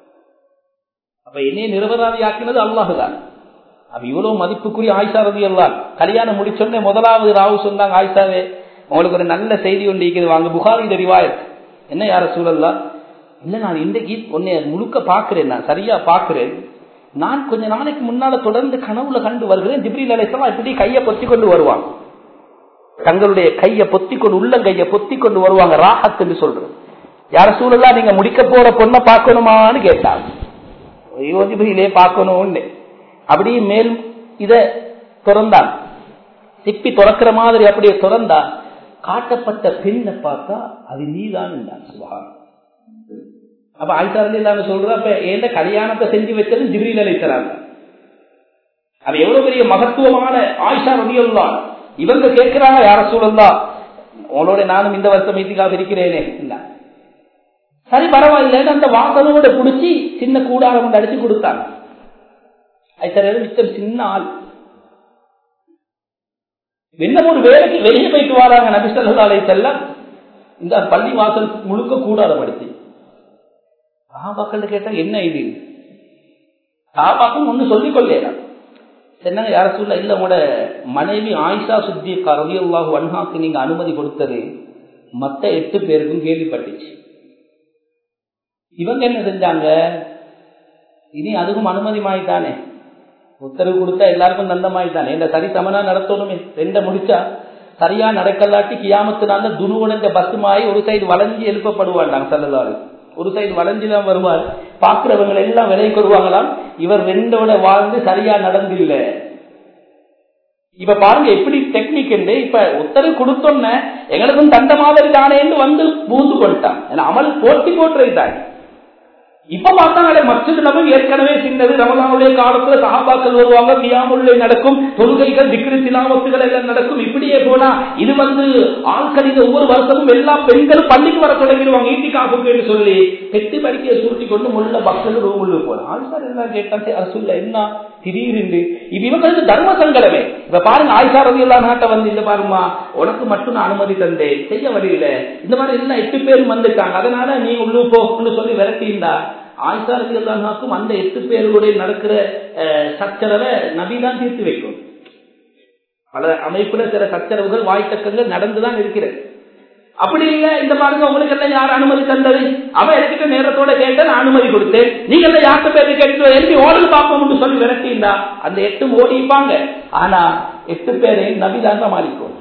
அப்ப என்னைய நிரபராதி ஆக்கினது அல்லாஹுதான் அப்ப இவ்வளவு மதிப்புக்குரிய ஆயிஷா ரதி எல்லாம் கல்யாணம் முடிச்சோடனே முதலாவது ராவு சொன்னாங்க ஆயிஷாவே உங்களுக்கு ஒரு நல்ல செய்தி ஒன்று இருக்குது வாங்க புகாரி ரிவாயத் என்ன யார சூழல்லா இல்ல நான் இன்றைக்கு உன்னை முழுக்க பாக்குறேன் நான் சரியா பாக்குறேன் நான் கொஞ்ச நாளைக்கு முன்னால தொடர்ந்து கனவுல கண்டு வருகிறேன் ஜிப்ரீல் அலைசலாம் இப்படி கையை பொத்தி கொண்டு வருவாங்க தங்களுடைய கையை பொத்தி கொண்டு உள்ளங்கைய பொத்தி கொண்டு வருவாங்க ராஹத் என்று சொல்றது யார சூழலா நீங்க முடிக்க போற பொண்ணை பார்க்கணுமான்னு கேட்டாங்க ஐயோ ஜிப்ரீலே பார்க்கணும்னு அப்படியே மேல் இத திறந்தான் சிப்பி துறக்கிற மாதிரி அப்படியே திறந்தா காட்டப்பட்ட பெண்ணை பார்த்தா அது நீதான் சுபகான் அப்ப ஆயிஷாரதி இல்லாம சொல்ற அப்ப ஏந்த கல்யாணத்தை செஞ்சு வச்சது ஜிப்ரீல் அலிசலாம் அது எவ்வளவு பெரிய மகத்துவமான ஆயிஷா ரதியுல்லா இவங்க கேட்கிறாங்க யார சூழல்லா உங்களோட நானும் இந்த வருஷம் மீட்டிக்காக இருக்கிறேனே சரி பரவாயில்ல அந்த வாசனோட புடிச்சு சின்ன கூடாரம் கொண்டு அடிச்சு கொடுத்தாங்க மிச்சம் சின்ன ஆள் இன்னும் ஒரு வேலைக்கு வெளியே போயிட்டு வராங்க நபிசல்லாலை செல்லம் இந்த பள்ளி வாசல் முழுக்க கூடாத படுத்தி சாபாக்கள் கேட்டா என்ன இது சாபாக்கள் ஒண்ணு சொல்லிக் கொள்ளேன் என்னங்க யார சொல்ல இல்ல உங்களோட மனைவி ஆயிஷா சுத்தி ரவியுல்லாஹு அன்ஹாக்கு நீங்க அனுமதி கொடுத்தது மத்த எட்டு பேருக்கும் கேள்விப்பட்டுச்சு இவங்க என்ன செஞ்சாங்க இனி அதுக்கும் அனுமதி மாயிட்டானே உத்தரவு கொடுத்தா எல்லாருக்கும் நந்தமாயிட்டானே இந்த சரி சமனா நடத்தணுமே ரெண்ட முடிச்சா சரியா நடக்கலாட்டி கியாமத்தினால துருவனஞ்ச பஸ் மாயி ஒரு சைடு வளைஞ்சி எழுப்பப்படுவார் நாங்க சொல்லலாரு ஒரு சைடு வளைஞ்சுதான் வருவார் பாக்குறவங்க எல்லாம் விலை கொள்வாங்களாம் இவர் ரெண்டோட வாழ்ந்து சரியா நடந்தில்ல இப்ப பாருங்க எப்படி டெக்னிக் இப்ப உத்தரவு கொடுத்தோன்ன எங்களுக்கும் தந்த மாதிரி தானேன்னு வந்து பூந்து கொண்டான் அமல் போட்டி போட்டுறாங்க இப்ப பார்த்தாங்களே மற்றது நம்ம ஏற்கனவே சின்னது ரமலானுடைய காலத்துல சகாபாக்கள் வருவாங்க கியாமுள்ளே நடக்கும் தொழுகைகள் திக்ரு திலாமத்துகள் எல்லாம் நடக்கும் இப்படியே போனா இது வந்து ஆட்கள் இந்த ஒவ்வொரு வருஷமும் எல்லா பெண்களும் பள்ளிக்கு வர தொடங்கிடுவாங்க ஈட்டிக்காப்புக்கு சொல்லி எட்டு படிக்கையை சுருட்டி கொண்டு முள்ள பக்தர்கள் ரூமுள்ள போன ஆள்சார் எல்லாம் கேட்டாங்க அரசுல என்ன திடீர்னு இது இவங்களுக்கு தர்ம சங்கடமே இப்ப பாருங்க ஆயிஷா ரவி எல்லா நாட்டை வந்து இல்ல பாருமா உனக்கு மட்டும் நான் அனுமதி தந்தேன் செய்ய வழியில இந்த மாதிரி எல்லாம் எட்டு பேரும் வந்துட்டாங்க அதனால நீ உள்ளு போன்னு சொல்லி விரட்டியிருந்தா ஆயிஷா ரவி அல்லாஹாக்கும் அந்த எட்டு பேருடைய நடக்கிற சச்சரவை நபிதான் தீர்த்து வைக்கும் பல அமைப்புல சில சச்சரவுகள் வாய்த்தக்கங்கள் நடந்துதான் இருக்கிறது அப்படி இல்ல இந்த பாருங்க உங்களுக்கு எல்லாம் யார் அனுமதி தந்தது அவன் எடுத்துட்டு நேரத்தோட கேட்ட நான் அனுமதி கொடுத்தேன் நீங்க எல்லாம் யார்கிட்ட பேரு கேட்டு எழுதி ஓடல் பார்ப்போம்னு சொல்லி விரட்டினா அந்த எட்டும் ஓடிப்பாங்க ஆனா எட்டு பேரை நபிதாங்க மாறிக்கோம்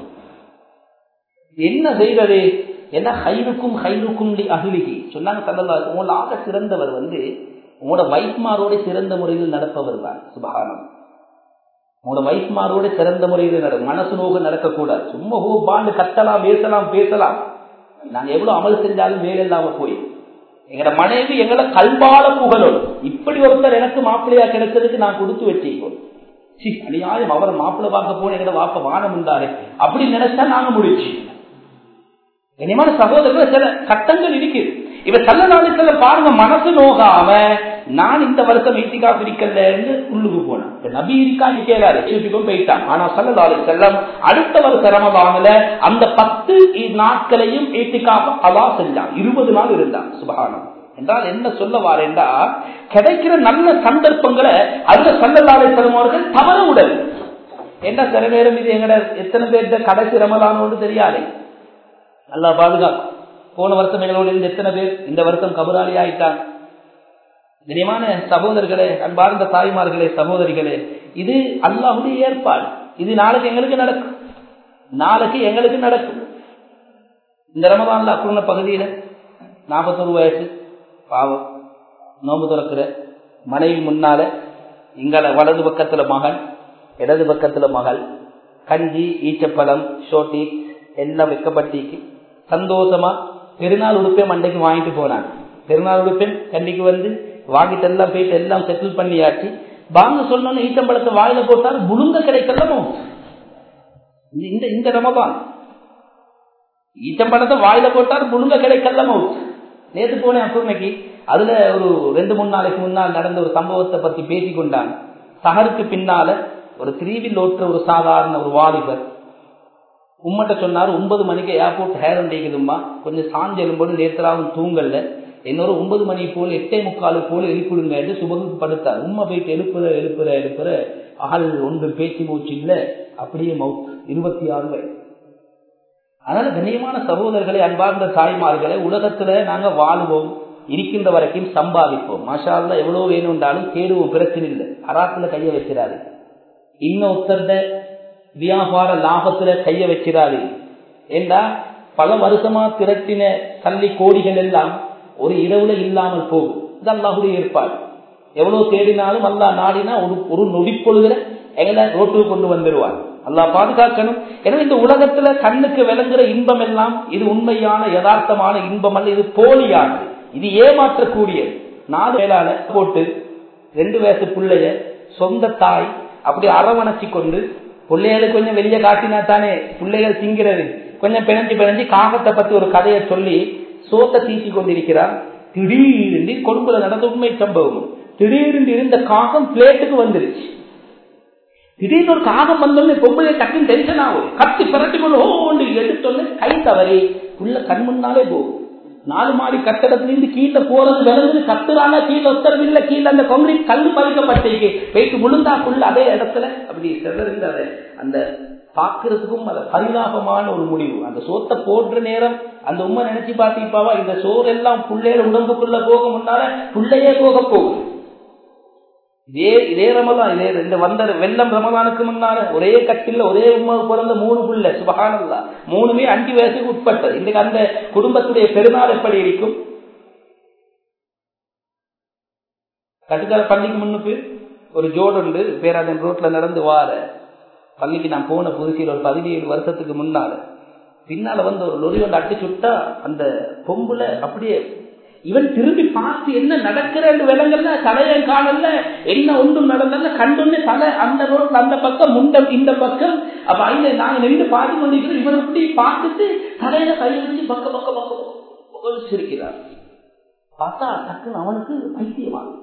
என்ன செய்வது என்ன ஹைருக்கும் ஹைருக்கும் அகிலிகி சொன்னாங்க சல்லல்லா உங்களோட ஆக சிறந்தவர் வந்து உங்களோட வைஃப்மாரோட சிறந்த முறையில் நடப்பவர் தான் சுபகானம் உங்களோட வைஃப்மாரோட சிறந்த முறையில் நடக்கும் மனசு நோக நடக்கக்கூடாது சும்மா ஹோ பாண்டு கத்தலாம் பேசலாம் பேசலாம் நாங்க எவ்வளவு அமல் செஞ்சாலும் வேலை இல்லாம போய் எங்கட மனைவி எங்களை கல்பால புகழும் இப்படி ஒருத்தர் எனக்கு மாப்பிள்ளையா கிடைச்சதுக்கு நான் கொடுத்து வச்சிருக்கோம் சி அநியாயம் அவரை மாப்பிள்ளை பார்க்க போன எங்கட வாப்ப வானம் உண்டாரு அப்படி நினைச்சா நாங்க முடிச்சு இனிமான சகோதரர்கள் சில கட்டங்கள் இருக்குது இவ சல்ல நாளுக்கல்ல பாருங்க மனசு நோகாம நான் இந்த வருஷம் ஈட்டிக்கா பிரிக்கலன்னு உள்ளுக்கு போனேன் நபி இருக்கான்னு கேளாரு ஈட்டிக்கும் போயிட்டான் ஆனா சல்லலாலு செல்லம் அடுத்த வருஷ ரமதான்ல அந்த பத்து நாட்களையும் ஈட்டிக்காக அவா செஞ்சான் இருபது நாள் இருந்தான் சுபகானம் என்றால் என்ன சொல்ல வாரேண்டா கிடைக்கிற நல்ல சந்தர்ப்பங்களை அந்த சல்லலாலை செல்வர்கள் தவற உடல் என்ன சில நேரம் இது எங்கட எத்தனை பேர்த்த கடைசி ரமதானோடு தெரியாது நல்லா பாதுகாக்கும் போன வருஷம் எங்களோட இருந்து எத்தனை பேர் இந்த வருஷம் கபராளி ஆயிட்டாங்க கனியமான சகோதரர்களே அன்பார்ந்த தாய்மார்களே சகோதரிகளே இது அல்லாஹுடைய ஏற்பாடு இது நாளைக்கு எங்களுக்கு நடக்கும் நாளைக்கு எங்களுக்கு நடக்கும் இந்த ரமதான்ல அக்குள்ள பகுதியில நாற்பத்தொரு வயசு பாவம் நோம்பு துறக்கிற மனைவி முன்னால இங்கால வலது பக்கத்துல மகன் இடது பக்கத்துல மகள் கஞ்சி ஈச்சப்பழம் ஷோட்டி எல்லாம் வைக்கப்பட்டிக்கு சந்தோஷமா பெருநாள் உடுப்பை மண்டைக்கு வாங்கிட்டு போனாங்க பெருநாள் உடுப்பெண் கண்டிக்கு வந்து வாங்கிட்டு எல்லாம் போயிட்டு எல்லாம் செட்டில் பண்ணியாச்சு வாங்க சொன்னோன்னு ஈட்டம்பழத்தை வாயில போட்டால் முழுங்க கிடைக்கலமோ இந்த இந்த ரமபான் ஈட்டம்பழத்தை வாயில போட்டால் முழுங்க கிடைக்கலமோ நேற்று போனேன் அப்புறமைக்கு அதுல ஒரு ரெண்டு மூணு நாளைக்கு முன்னால் நடந்த ஒரு சம்பவத்தை பத்தி பேசி கொண்டாங்க சஹருக்கு பின்னால ஒரு திரிவில் ஓட்டுற ஒரு சாதாரண ஒரு வாலிபர் உம்மட்ட சொன்னாரு ஒன்பது மணிக்கு ஏர்போர்ட் ஹேரம் அடிக்குதும்மா கொஞ்சம் சாஞ்சு எழும்போது நேற்றாவும் தூங்கல்ல இன்னொரு ஒன்பது மணி போல் எட்டே முக்காலு போல எழுப்பிடுங்க என்று சுபகுக்கு படுத்தார் உண்மை போயிட்டு எழுப்புற எழுப்புற எழுப்புற ஆள் ஒன்று பேச்சு மூச்சு இல்ல அப்படியே மவுத் இருபத்தி ஆறு வயது அதனால கண்ணியமான சகோதரர்களை அன்பார்ந்த தாய்மார்களை உலகத்துல நாங்க வாழ்வோம் இருக்கின்ற வரைக்கும் சம்பாதிப்போம் மாஷால்ல எவ்வளவு வேணும்னாலும் தேடுவோம் பிரச்சனை இல்லை அராத்துல கைய வைக்கிறாரு இன்னொருத்தர்ட வியாபார லாபத்துல கைய வச்சிடாது ஏண்டா பல வருஷமா திரட்டின தள்ளி கோடிகள் எல்லாம் ஒரு இரவுல இல்லாமல் போகும் இது அல்லாஹுடைய ஏற்பாடு எவ்வளவு தேடினாலும் அல்லா நாடினா ஒரு ஒரு நொடிப்பொழுதுல எங்களை ரோட்டுக்கு கொண்டு வந்துடுவார் அல்லா பாதுகாக்கணும் எனவே இந்த உலகத்துல கண்ணுக்கு விளங்குற இன்பம் எல்லாம் இது உண்மையான யதார்த்தமான இன்பம் அல்ல இது போலியானது இது ஏமாற்றக்கூடியது நாலு வேளால போட்டு ரெண்டு வயசு பிள்ளைய சொந்த தாய் அப்படி அரவணைச்சு கொண்டு பிள்ளைகளுக்கு கொஞ்சம் வெளியே காட்டினா தானே பிள்ளைகள் திங்கிறது கொஞ்சம் பிணைஞ்சு பிணைஞ்சு காகத்தை பத்தி ஒரு கதையை சொல்லி சோத்தை தீசி கொண்டிருக்கிறார் திடீரென்று கொழும்புல நடந்த உண்மை சம்பவம் திடீரென்று இருந்த காகம் பிளேட்டுக்கு வந்துருச்சு திடீர்னு ஒரு காகம் வந்தோடனே பொம்பளை டக்குன்னு டென்ஷன் ஆகும் கத்தி பிறட்டி கொண்டு ஓண்டு எடுத்தோன்னு கை தவறி உள்ள கண் முன்னாலே போகும் நாலு மாடி கட்டடத்திலிருந்து கீழே போறது விளங்குது கத்துறாங்க கீழே உத்தரவு இல்லை கீழே அந்த காங்கிரீட் கல் பறிக்கப்பட்டிருக்கு போயிட்டு முழுந்தாக்குள்ள அதே இடத்துல அப்படி செதறிந்த அந்த பாக்குறதுக்கும் அது பரிதாபமான ஒரு முடிவு அந்த சோத்தை போடுற நேரம் அந்த உண்மை நினைச்சு பாத்தீப்பாவா இந்த சோறு எல்லாம் புள்ளையில உடம்புக்குள்ள போக முன்னால புள்ளையே போக போகும் இதே இதே ரமதான் இதே இந்த வந்த வெள்ளம் ரமதானுக்கு முன்னால ஒரே கட்டில ஒரே உண்மை பிறந்த மூணு புள்ள சுபகானல்லா மூணுமே அஞ்சு வயசுக்கு உட்பட்டது இன்னைக்கு அந்த குடும்பத்துடைய பெருநாள் எப்படி இருக்கும் கட்டுக்கார பள்ளிக்கு முன்னுக்கு ஒரு ஜோடு உண்டு பேராதன் ரோட்ல நடந்து வார பள்ளிக்கு நான் போன புதுசியில் ஒரு பதினேழு வருஷத்துக்கு முன்னால பின்னால வந்து ஒரு லொரி ஒன்று அடிச்சு விட்டா அந்த பொம்புல அப்படியே இவன் திரும்பி பார்த்து என்ன நடக்கிறன்னு விலங்கல்ல தலையன் காணல என்ன ஒன்றும் நடந்தல கண்டுன்னு தலை அந்த ரோட்ல அந்த பக்கம் முண்டம் இந்த பக்கம் அப்ப அங்க நாங்க நின்று பார்த்து கொண்டிருக்கிறோம் இவன் இப்படி பார்த்துட்டு தலையில கை வச்சு பக்க பக்க பக்க பக்கம் சிரிக்கிறார் பார்த்தா டக்குன்னு அவனுக்கு பைத்தியமாகும்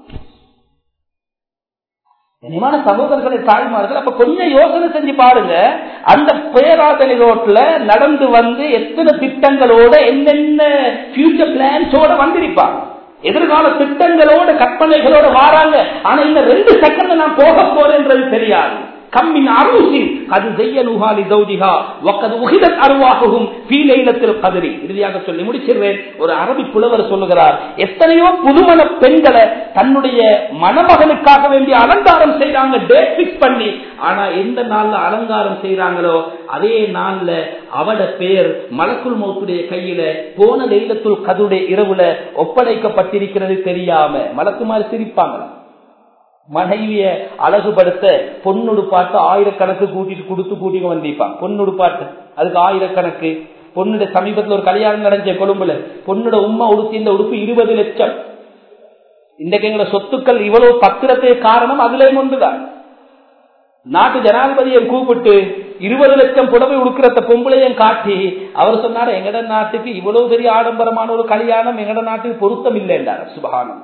இனிமான சகோதரர்களை தாய்மார்கள் அப்ப கொஞ்சம் யோசனை செஞ்சு பாருங்க அந்த பேராதனை ரோட்ல நடந்து வந்து எத்தனை திட்டங்களோட என்னென்ன பியூச்சர் பிளான்ஸோட வந்திருப்பாங்க எதிர்கால திட்டங்களோட கற்பனைகளோட வாராங்க ஆனா இந்த ரெண்டு செகண்ட் நான் போக போறேன்றது தெரியாது கம்மின் அரூசின் அது செய்ய நுகாலி தௌதிகா ஒக்கது உகிதத் அருவாகவும் பீலைலத்தில் கதிரி இறுதியாக சொல்லி முடிச்சிருவேன் ஒரு அரபி புலவர் சொல்லுகிறார் எத்தனையோ புதுமண பெண்களை தன்னுடைய மணமகனுக்காக வேண்டிய அலங்காரம் செய்யறாங்க டேட் பிக்ஸ் பண்ணி ஆனா எந்த நாள்ல அலங்காரம் செய்யறாங்களோ அதே நாள்ல அவட பெயர் மலக்குள் மௌத்துடைய கையில போன லைலத்துல் கதுடைய இரவுல ஒப்படைக்கப்பட்டிருக்கிறது தெரியாம மலக்குமாறு சிரிப்பாங்களாம் மனைவிய அழகுபடுத்த பொண்ணுடு பாட்டு ஆயிரக்கணக்கு கூட்டிட்டு கொடுத்து கூட்டிட்டு வந்திருப்பான் பொண்ணுடு பாட்டு அதுக்கு ஆயிரக்கணக்கு பொண்ணுட சமீபத்தில் ஒரு கல்யாணம் நடந்த கொழும்புல பொண்ணுட உமா உடுத்தி இந்த உடுப்பு இருபது லட்சம் இன்றைக்கு எங்களை சொத்துக்கள் இவ்வளவு பத்திரத்தை காரணம் அதுல ஒன்றுதான் நாட்டு ஜனாதிபதியை கூப்பிட்டு இருபது லட்சம் புடவை உடுக்கிறத பொம்பளையும் காட்டி அவர் சொன்னாரு எங்கட நாட்டுக்கு இவ்வளவு பெரிய ஆடம்பரமான ஒரு கல்யாணம் எங்கட நாட்டுக்கு பொருத்தம் இல்லை என்றார் சுபகானம்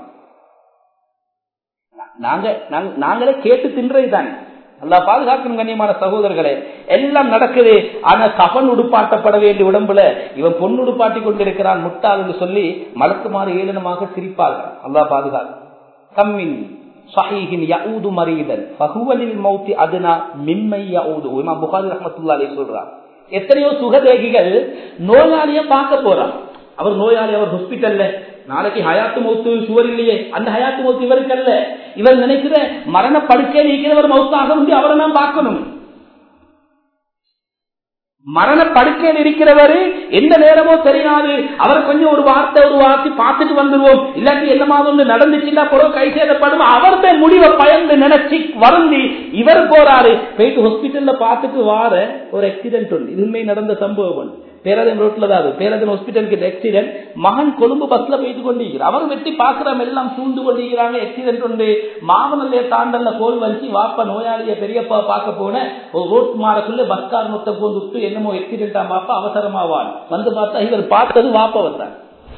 நாங்க நாங்களே கேட்டு தின்றது தானே நல்லா பாதுகாக்கணும் கண்ணியமான சகோதரர்களே எல்லாம் நடக்குது ஆனா கபன் உடுப்பாட்டப்பட வேண்டிய உடம்புல இவன் பொண்ணு உடுப்பாட்டி கொண்டிருக்கிறான் முட்டாள் என்று சொல்லி மலக்குமாறு ஏளனமாக சிரிப்பார்கள் அல்லா பாதுகாக்கும் கம்மின் சஹீஹின் யஊது மரீதன் ஃபஹுவலில் மௌத்தி அதுனா மிம்மை யஊது இமாம் புகாரி ரஹ்மத்துல்லாஹி அலைஹி சொல்றார் எத்தனையோ சுகதேகிகள் நோயாளிய பார்க்க போறான் அவர் நோயாளி அவர் ஹாஸ்பிட்டல்ல நாளைக்கு ஹயாத்து மௌத்து சுவர் இல்லையே அந்த ஹயாத்து மௌத்து இவருக்கு அல்ல இவர் நினைக்கிற மரண படுக்கையில் இருக்கிறவர் மௌத்தாக முடியும் அவரை நான் பார்க்கணும் மரண படுக்கையில் இருக்கிறவரு எந்த நேரமோ தெரியாது அவர் கொஞ்சம் ஒரு வார்த்தை ஒரு வார்த்தை பார்த்துட்டு வந்துருவோம் இல்லாட்டி என்ன மாதிரி ஒன்று நடந்துச்சுன்னா பிறகு கை சேதப்படும் அவர்த முடிவை பயந்து நினைச்சு வருந்தி இவர் போறாரு போயிட்டு ஹாஸ்பிட்டல்ல பார்த்துட்டு வார ஒரு ஆக்சிடென்ட் ஒன்று இதுமே நடந்த சம்பவம் பேரதம் ரோட்ல தான் பேரதம் ஹாஸ்பிட்டலுக்கு ஆக்சிடென்ட் மகன் கொழும்பு பஸ்ல போயிட்டு கொண்டிருக்கிறார் அவர் வெட்டி பாக்குறோம் எல்லாம் சூழ்ந்து கொண்டிருக்கிறாங்க ஆக்சிடென்ட் உண்டு மாமனல்ல தாண்டல்ல கோல் வச்சு வாப்பா நோயாளிய பெரியப்பா பார்க்க போன ஒரு ரோட் மாறக்குள்ள பஸ்கார் மொத்த போந்து என்னமோ ஆக்சிடென்டா பாப்பா அவசரமாவான் வந்து பார்த்தா இவர் பார்த்தது வாப்பா வந்தார்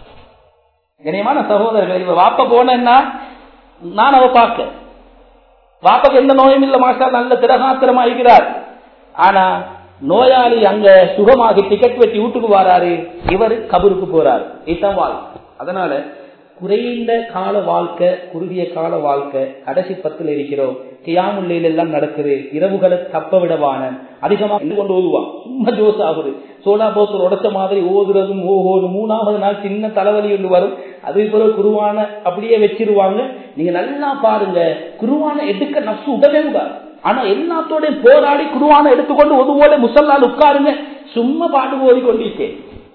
கனியமான சகோதரர்கள் இவர் வாப்ப போனா நான் அவ பார்க்க வாப்பாக்கு எந்த நோயும் இல்ல மாஸ்டர் நல்ல திரகாத்திரமாகிறார் ஆனா நோயாளி அங்க சுகமாகி டிக்கெட் வெட்டி வீட்டுக்கு வராரு இவர் கபருக்கு போறாரு இதுதான் வாழ்க்கை அதனால குறைந்த கால வாழ்க்கை குறுகிய கால வாழ்க்கை கடைசி பத்துல இருக்கிறோம் கியாமுல்லையில எல்லாம் நடக்குது இரவுகளை தப்ப விடவான அதிகமா கொண்டு ஓதுவான் சும்மா ஜோஸ் ஆகுது சோடா போத்தல் உடைச்ச மாதிரி ஓதுறதும் ஓஹோது மூணாவது நாள் சின்ன தலைவலி ஒன்று வரும் அது பிறகு குருவான அப்படியே வச்சிருவாங்க நீங்க நல்லா பாருங்க குருவான எடுக்க நப்சு உடனே விடாது ஆனா எல்லாத்தோட போராடி குருவான எடுத்துக்கொண்டு ஒதுவோட முசல்லால் உட்காருங்க சும்மா பாட்டு ஓதிக்கொண்டிருக்கேன்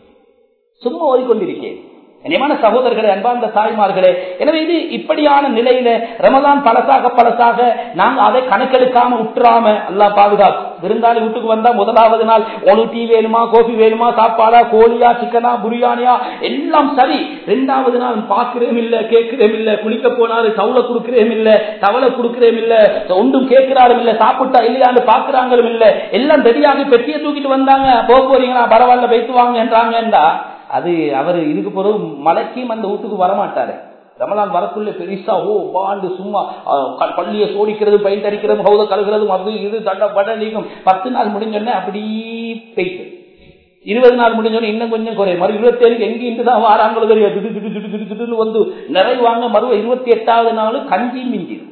சும்மா ஓதிக்கொண்டிருக்கேன் இனிமான சகோதரர்களே அன்பார்ந்த தாய்மார்களே எனவே இது இப்படியான நிலையில ரமதான் பழசாக பழசாக நாங்க அதை கணக்கெடுக்காம விட்டுறாம அல்லா பாதுகாக்கும் விருந்தாளி வீட்டுக்கு வந்தா முதலாவது நாள் ஒரு டீ வேணுமா கோபி வேணுமா சாப்பாடா கோழியா சிக்கனா பிரியாணியா எல்லாம் சரி ரெண்டாவது நாள் பாக்குறேன் இல்ல கேட்கிறேன் இல்ல குளிக்க போனாரு தவளை கொடுக்கிறேன் இல்ல தவளை கொடுக்கிறேன் இல்ல ஒன்றும் கேட்கிறாரும் இல்ல சாப்பிட்டா இல்லையான்னு பாக்குறாங்களும் இல்ல எல்லாம் ரெடியாகி பெட்டியை தூக்கிட்டு வந்தாங்க போக போறீங்களா பரவாயில்ல வைத்து வாங்கன்றாங்கன்றா அது அவர் இதுக்கு பிறகு மலைக்கும் அந்த வீட்டுக்கு வரமாட்டாரு ரமலான் வரக்குள்ள பெருசா ஓ பாண்டு சும்மா பள்ளியை சோடிக்கிறது பெயிண்ட் அடிக்கிறது ஹவுத கழுகிறது அது இது தண்ட பட நீக்கும் பத்து நாள் முடிஞ்சோடனே அப்படி போயிட்டு இருபது நாள் முடிஞ்சோடனே இன்னும் கொஞ்சம் குறையும் மறு இருபத்தி ஏழுக்கு எங்கிட்டு தான் வாராங்களோ தெரியாது திடு திடு திடு திடு திடுன்னு வந்து நிறைவாங்க மறுவ இருபத்தி எட்டாவது நாள் கஞ்சி மிஞ்சிடும்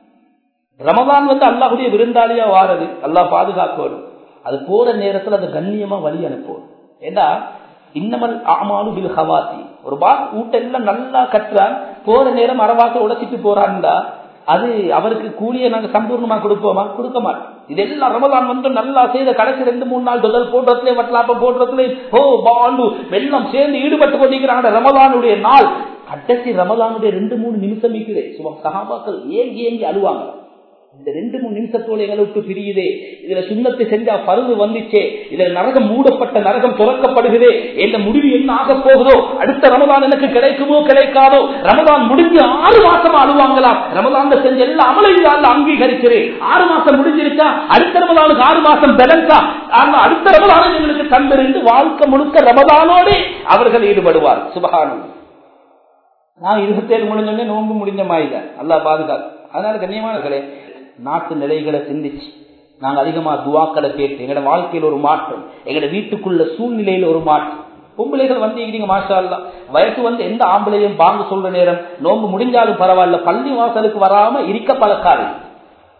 ரமதான் வந்து அல்லாஹுடைய விருந்தாளியா வாரது அல்லாஹ் பாதுகாக்கணும் அது போற நேரத்தில் அது கண்ணியமா வழி அனுப்பும் ஏண்டா இன்னமல் ஆமானு பில் ஹவாத்தி ஒரு பாஸ் ஊட்டெல்லாம் நல்லா கட்டுறான் போற நேரம் அரவாக்க உடைச்சிட்டு போறான்டா அது அவருக்கு கூலியை நாங்க சம்பூர்ணமா கொடுப்போமா கொடுக்க மாட்டோம் இதெல்லாம் ரமதான் வந்து நல்லா செய்த கடைசி ரெண்டு மூணு நாள் தொழில் போடுறதுல வட்டலாப்ப போடுறதுல ஓ பாண்டு வெள்ளம் சேர்ந்து ஈடுபட்டு கொண்டிருக்கிறாங்க ரமதானுடைய நாள் கடைசி ரமதானுடைய ரெண்டு மூணு நிமிஷம் இருக்குது சும்மா சகாபாக்கள் ஏங்கி ஏங்கி அழுவாங்க இந்த ரெண்டு மூணு நிமிஷத்தோட எங்களுக்கு பிரியுதே இதுல சுண்ணத்தை செஞ்சா பருது வந்துச்சே இதுல நரகம் மூடப்பட்ட நரகம் துறக்கப்படுகிறே எந்த முடிவு என்ன ஆக போகுதோ அடுத்த ரமதான் எனக்கு கிடைக்குமோ கிடைக்காதோ ரமதான் முடிஞ்சு ஆறு மாசம் அழுவாங்களாம் ரமதான் செஞ்ச எல்லா அமலையும் அங்கீகரிக்கிறேன் ஆறு மாசம் முடிஞ்சிருச்சா அடுத்த ரமதானுக்கு ஆறு மாசம் பேலன்ஸா அடுத்த ரமதான எங்களுக்கு தந்திருந்து வாழ்க்கை முழுக்க ரமதானோடு அவர்கள் ஈடுபடுவார் சுபகானம் நான் இருபத்தேழு முடிஞ்சோடனே நோன்பு முடிஞ்ச மாதிரி அல்லா பாதுகாப்பு அதனால கண்ணியமானர்களே நாட்டு நிலைகளை சிந்திச்சு நாங்க அதிகமா துவாக்களை கேட்டு எங்களோட வாழ்க்கையில் ஒரு மாற்றம் எங்களோட வீட்டுக்குள்ள சூழ்நிலையில ஒரு மாற்றம் பொம்பளைகள் வந்து நீங்க மாஷா அல்லா வயசு வந்து எந்த ஆம்பளையும் பாங்கு சொல்ற நேரம் நோம்பு முடிஞ்சாலும் பரவாயில்ல பள்ளி வாசலுக்கு வராம இருக்க பழக்காது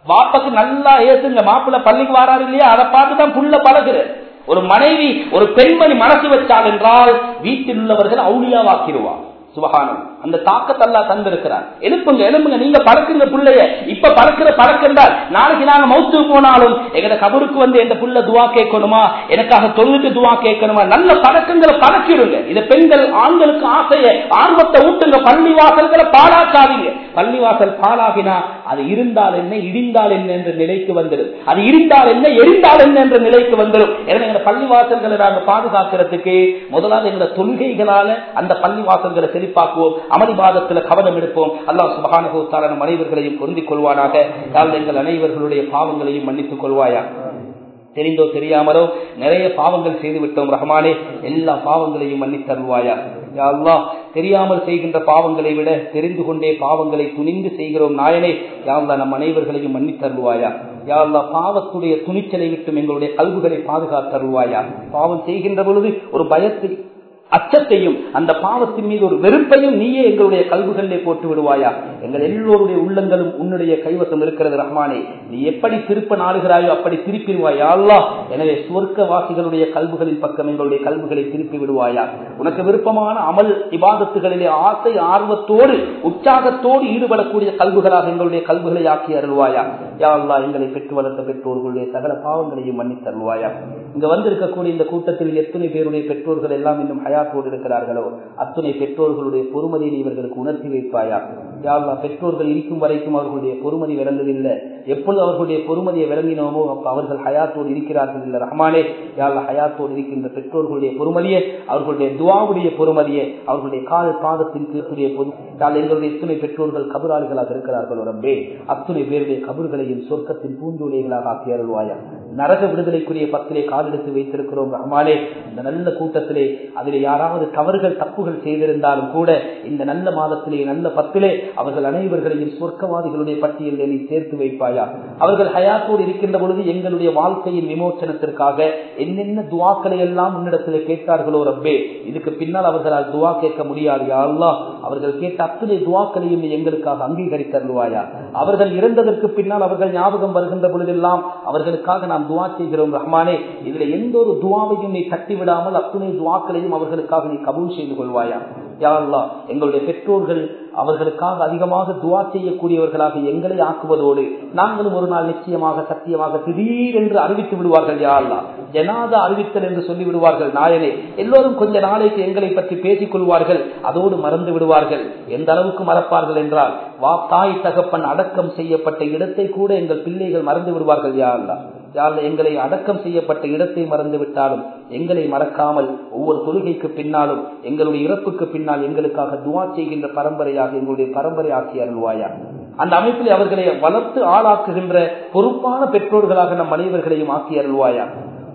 வாப்பக்கு நல்லா ஏசுங்க மாப்பிள்ள பள்ளிக்கு வராரு இல்லையா அதை பார்த்து தான் புள்ள பழகுற ஒரு மனைவி ஒரு பெண்மணி மனசு வச்சால் என்றால் வீட்டில் உள்ளவர்கள் அவுளியாவாக்கிடுவார் சுபகானம் அந்த தாக்கத்தல்லா தந்திருக்கிறார் எழுப்புங்க எழுப்புங்க நீங்க பழக்குங்க புள்ளைய இப்ப பழக்கிற பழக்கென்றால் நாளைக்கு நாங்க மௌத்து போனாலும் எங்கட கபருக்கு வந்து எந்த புள்ள துவா கேட்கணுமா எனக்காக தொழுது துவா கேட்கணுமா நல்ல பழக்கங்களை பழக்கிடுங்க இது பெண்கள் ஆண்களுக்கு ஆசைய ஆர்வத்தை ஊட்டுங்க பள்ளி வாசல்களை பாழாக்காதீங்க பள்ளிவாசல் பாழாகினா அது இருந்தால் என்ன இடிந்தால் என்ன என்ற நிலைக்கு வந்துடும் அது இருந்தால் என்ன எரிந்தால் என்ன என்ற நிலைக்கு வந்துடும் எனவே எங்க பள்ளிவாசல்களை நாங்கள் பாதுகாக்கிறதுக்கு முதலாவது எங்க தொழுகைகளால அந்த பள்ளிவாசல்களை செழிப்பாக்குவோம் அமளிவாதத்துல கவனம் எடுப்போம் அல்லாஹ் சுபகானுபவத்தால நம் அனைவர்களையும் பொருந்திக் கொள்வானாக யாழ் எங்கள் அனைவர்களுடைய பாவங்களையும் மன்னித்துக் கொள்வாயா தெரிந்தோ தெரியாமலோ நிறைய பாவங்கள் செய்து விட்டோம் ரஹ்மானே எல்லா பாவங்களையும் மன்னித்தருவாயா யா அல்லாஹ் தெரியாமல் செய்கின்ற பாவங்களை விட தெரிந்து கொண்டே பாவங்களை துணிந்து செய்கிறோம் நாயனே யா அல்லாஹ் நம் அனைவர்களையும் மன்னித்தருவாயா யா அல்லாஹ் பாவத்துடைய துணிச்சலை விட்டும் எங்களுடைய கல்விகளை பாதுகாத்தருவாயா பாவம் செய்கின்ற பொழுது ஒரு பயத்தை அச்சத்தையும் அந்த பாவத்தின் மீது ஒரு வெறுப்பையும் நீயே எங்களுடைய கல்விகளிலே போட்டு விடுவாயா எங்கள் எல்லோருடைய உள்ளங்களும் உன்னுடைய கைவசம் இருக்கிறது ரஹ்மானே நீ எப்படி திருப்ப நாடுகிறாயோ அப்படி திருப்பிடுவாயா அல்லா எனவே சுவர்க்க வாசிகளுடைய கல்விகளின் பக்கம் எங்களுடைய கல்விகளை திருப்பி விடுவாயா உனக்கு விருப்பமான அமல் இபாதத்துகளிலே ஆசை ஆர்வத்தோடு உற்சாகத்தோடு ஈடுபடக்கூடிய கல்விகளாக எங்களுடைய கல்விகளை ஆக்கி அருள்வாயா யா அல்லா எங்களை பெற்று வளர்த்த பெற்றோர்களுடைய சகல பாவங்களையும் மன்னித்து அருள்வாயா இங்க வந்திருக்கக்கூடிய இந்த கூட்டத்தில் எத்தனை பேருடைய பெற்றோர்கள் எல்லாம் இன்னும் ஹயாத்தோடு இருக்கிறார்களோ அத்துணை பெற்றோர்களுடைய பொறுமதியை இவர்களுக்கு உணர்த்தி வைப்பாயா யாழ்லா பெற்றோர்கள் இருக்கும் வரைக்கும் அவர்களுடைய பொறுமதி விளங்குதில்லை எப்பொழுது அவர்களுடைய பொறுமதியை விளங்கினோமோ அப்ப அவர்கள் ஹயாத்தோடு இருக்கிறார்கள் இல்ல ரஹ்மானே யாழ்லா ஹயாத்தோடு இருக்கின்ற பெற்றோர்களுடைய பொறுமதியை அவர்களுடைய துவாவுடைய பொறுமதியை அவர்களுடைய கால் பாதத்தின் கீழ்த்துடைய பொது யாழ் எங்களுடைய எத்தனை பெற்றோர்கள் கபுராளிகளாக இருக்கிறார்கள் ரப்பே அத்துணை பேருடைய கபறுகளையும் சொர்க்கத்தின் பூஞ்சோலைகளாக ஆக்கி அருள்வாயா நரக விடுதலைக்குரிய பத்திலே காலெடுத்து வைத்திருக்கிறோம் ரஹ்மானே இந்த நல்ல கூட்டத்திலே அதிலே யாராவது தவறுகள் தப்புகள் செய்திருந்தாலும் கூட இந்த நல்ல மாதத்திலே நல்ல பத்திலே அவர்கள் அனைவர்களையும் சொர்க்கவாதிகளுடைய பட்டியலில் நீ சேர்த்து வைப்பாயா அவர்கள் ஹயாத்தோடு இருக்கின்ற பொழுது எங்களுடைய வாழ்க்கையின் விமோச்சனத்திற்காக என்னென்ன துவாக்களை எல்லாம் உன்னிடத்தில் கேட்டார்களோ ரப்பே இதுக்கு பின்னால் அவர்களால் துவா கேட்க முடியாது யாருலா அவர்கள் கேட்ட அத்தனை துவாக்களையும் நீ எங்களுக்காக அங்கீகரித்தருவாயா அவர்கள் இறந்ததற்கு பின்னால் அவர்கள் ஞாபகம் வருகின்ற பொழுதெல்லாம் அவர்களுக்காக நாம் துவா செய்கிறோம் ரஹ்மானே இதுல எந்த ஒரு துவாவையும் நீ தட்டி விடாமல் அத்துணை துவாக்களையும் அவர்களுக்காக நீ கபூல் செய்து கொள்வாயா யாழ்லா எங்களுடைய பெற்றோர்கள் அவர்களுக்காக அதிகமாக துவா செய்யக்கூடியவர்களாக எங்களை ஆக்குவதோடு நாங்களும் ஒரு நாள் நிச்சயமாக சத்தியமாக திடீரென்று அறிவித்து விடுவார்கள் யாழ்லா ஜனாத அறிவித்தல் என்று சொல்லி விடுவார்கள் நாயனே எல்லோரும் கொஞ்ச நாளைக்கு எங்களை பற்றி பேசிக் கொள்வார்கள் அதோடு மறந்து விடுவார்கள் எந்த அளவுக்கு மறப்பார்கள் என்றால் வா தாய் தகப்பன் அடக்கம் செய்யப்பட்ட இடத்தை கூட எங்கள் பிள்ளைகள் மறந்து விடுவார்கள் யாழ்லா யாழ் எங்களை அடக்கம் செய்யப்பட்ட இடத்தை மறந்து விட்டாலும் எங்களை மறக்காமல் ஒவ்வொரு தொழுகைக்கு பின்னாலும் எங்களுடைய இறப்புக்கு பின்னால் எங்களுக்காக துவா செய்கின்ற பரம்பரையாக எங்களுடைய பரம்பரை ஆக்கி அருள்வாயா அந்த அமைப்பில் அவர்களை வளர்த்து ஆளாக்குகின்ற பொறுப்பான பெற்றோர்களாக நம் அனைவர்களையும் ஆக்கி அருள்வாயா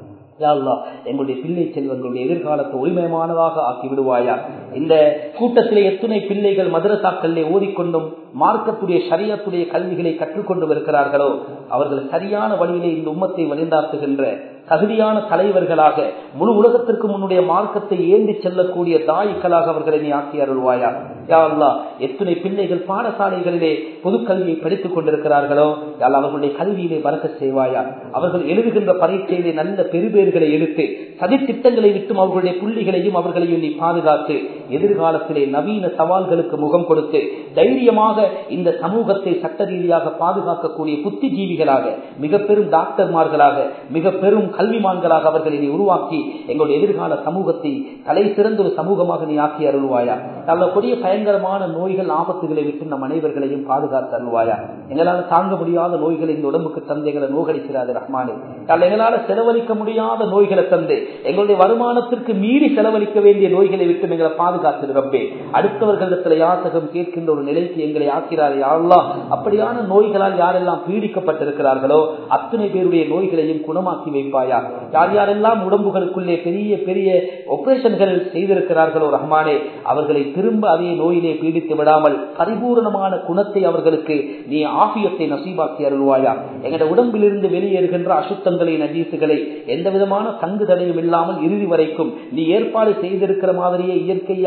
எங்களுடைய பிள்ளை செல்வங்களுடைய எதிர்காலத்தை ஒளிமயமானதாக ஆக்கி விடுவாயா இந்த கூட்டத்திலே எத்தனை பிள்ளைகள் மதுரசாக்களிலே ஓதிக்கொண்டும் மார்க்கத்துடைய சரியத்துடைய கல்விகளை கற்றுக்கொண்டு வருகிறார்களோ அவர்கள் சரியான வழியிலே இந்த உம்மத்தை வழிந்தாக்குகின்ற தகுதியான தலைவர்களாக முழு உலகத்திற்கு முன்னுடைய மார்க்கத்தை ஏந்தி செல்லக்கூடிய தாய்க்களாக அவர்களை நீ ஆக்கி அருள்வாயா யா அல்லா எத்தனை பிள்ளைகள் பாடசாலைகளிலே பொதுக்கல்வியை படித்துக் கொண்டிருக்கிறார்களோ யால் அவர்களுடைய கல்வியிலே பறக்க செய்வாயா அவர்கள் எழுதுகின்ற பரீட்சையிலே நல்ல பெருபேறுகளை எடுத்து சதித்திட்டங்களை விட்டும் அவர்களுடைய புள்ளிகளையும் அவர்களையும் நீ பாதுகாத்து எதிர்காலத்திலே நவீன சவால்களுக்கு முகம் கொடுத்து தைரியமாக இந்த சமூகத்தை சட்ட ரீதியாக பாதுகாக்கக்கூடிய புத்திஜீவிகளாக மிக பெரும் டாக்டர்மார்களாக மிக பெரும் கல்விமான்களாக அவர்களை நீ உருவாக்கி எங்களுடைய எதிர்கால சமூகத்தை தலை சிறந்த ஒரு சமூகமாக நீ ஆக்கி அருள்வாயா நல்ல கொடிய பயங்கரமான நோய்கள் ஆபத்துகளை விட்டு நம் அனைவர்களையும் பாதுகாத்து அருள்வாயா எங்களால் தாங்க முடியாத நோய்களை இந்த உடம்புக்கு தந்தைகளை நோகடிக்கிறாது ரஹ்மானே அல்ல எங்களால் செலவழிக்க முடியாத நோய்களை தந்து எங்களுடைய வருமானத்திற்கு மீறி செலவழிக்க வேண்டிய நோய்களை விட்டு எங்களை பாதுகாத்து ரப்பே அடுத்தவர்களிடத்துல யாசகம் கேட்கின்ற ஒரு நிலைக்கு எங்களை ஆக்கிறார் யாரெல்லாம் அப்படியான நோய்களால் யாரெல்லாம் பீடிக்கப்பட்டிருக்கிறார்களோ அத்தனை பேருடைய நோய்களையும் குணமாக்கி வைப்பாயா யார் யாரெல்லாம் உடம்புகளுக்குள்ளே பெரிய பெரிய ஆபரேஷன்கள் செய்திருக்கிறார்களோ ரஹ்மானே அவர்களை திரும்ப அதே நோயிலே பீடித்து விடாமல் பரிபூர்ணமான குணத்தை அவர்களுக்கு நீ ஆபியத்தை நசீபாக்கி அருள்வாயா எங்களுடைய உடம்பிலிருந்து வெளியேறுகின்ற அசுத்தங்களை நஜீசுகளை எந்த விதமான தங்கு தடையும் இல்லாமல் இறுதி வரைக்கும் நீ ஏற்பாடு செய்திருக்கிற மாதிரியே இயற்கையாக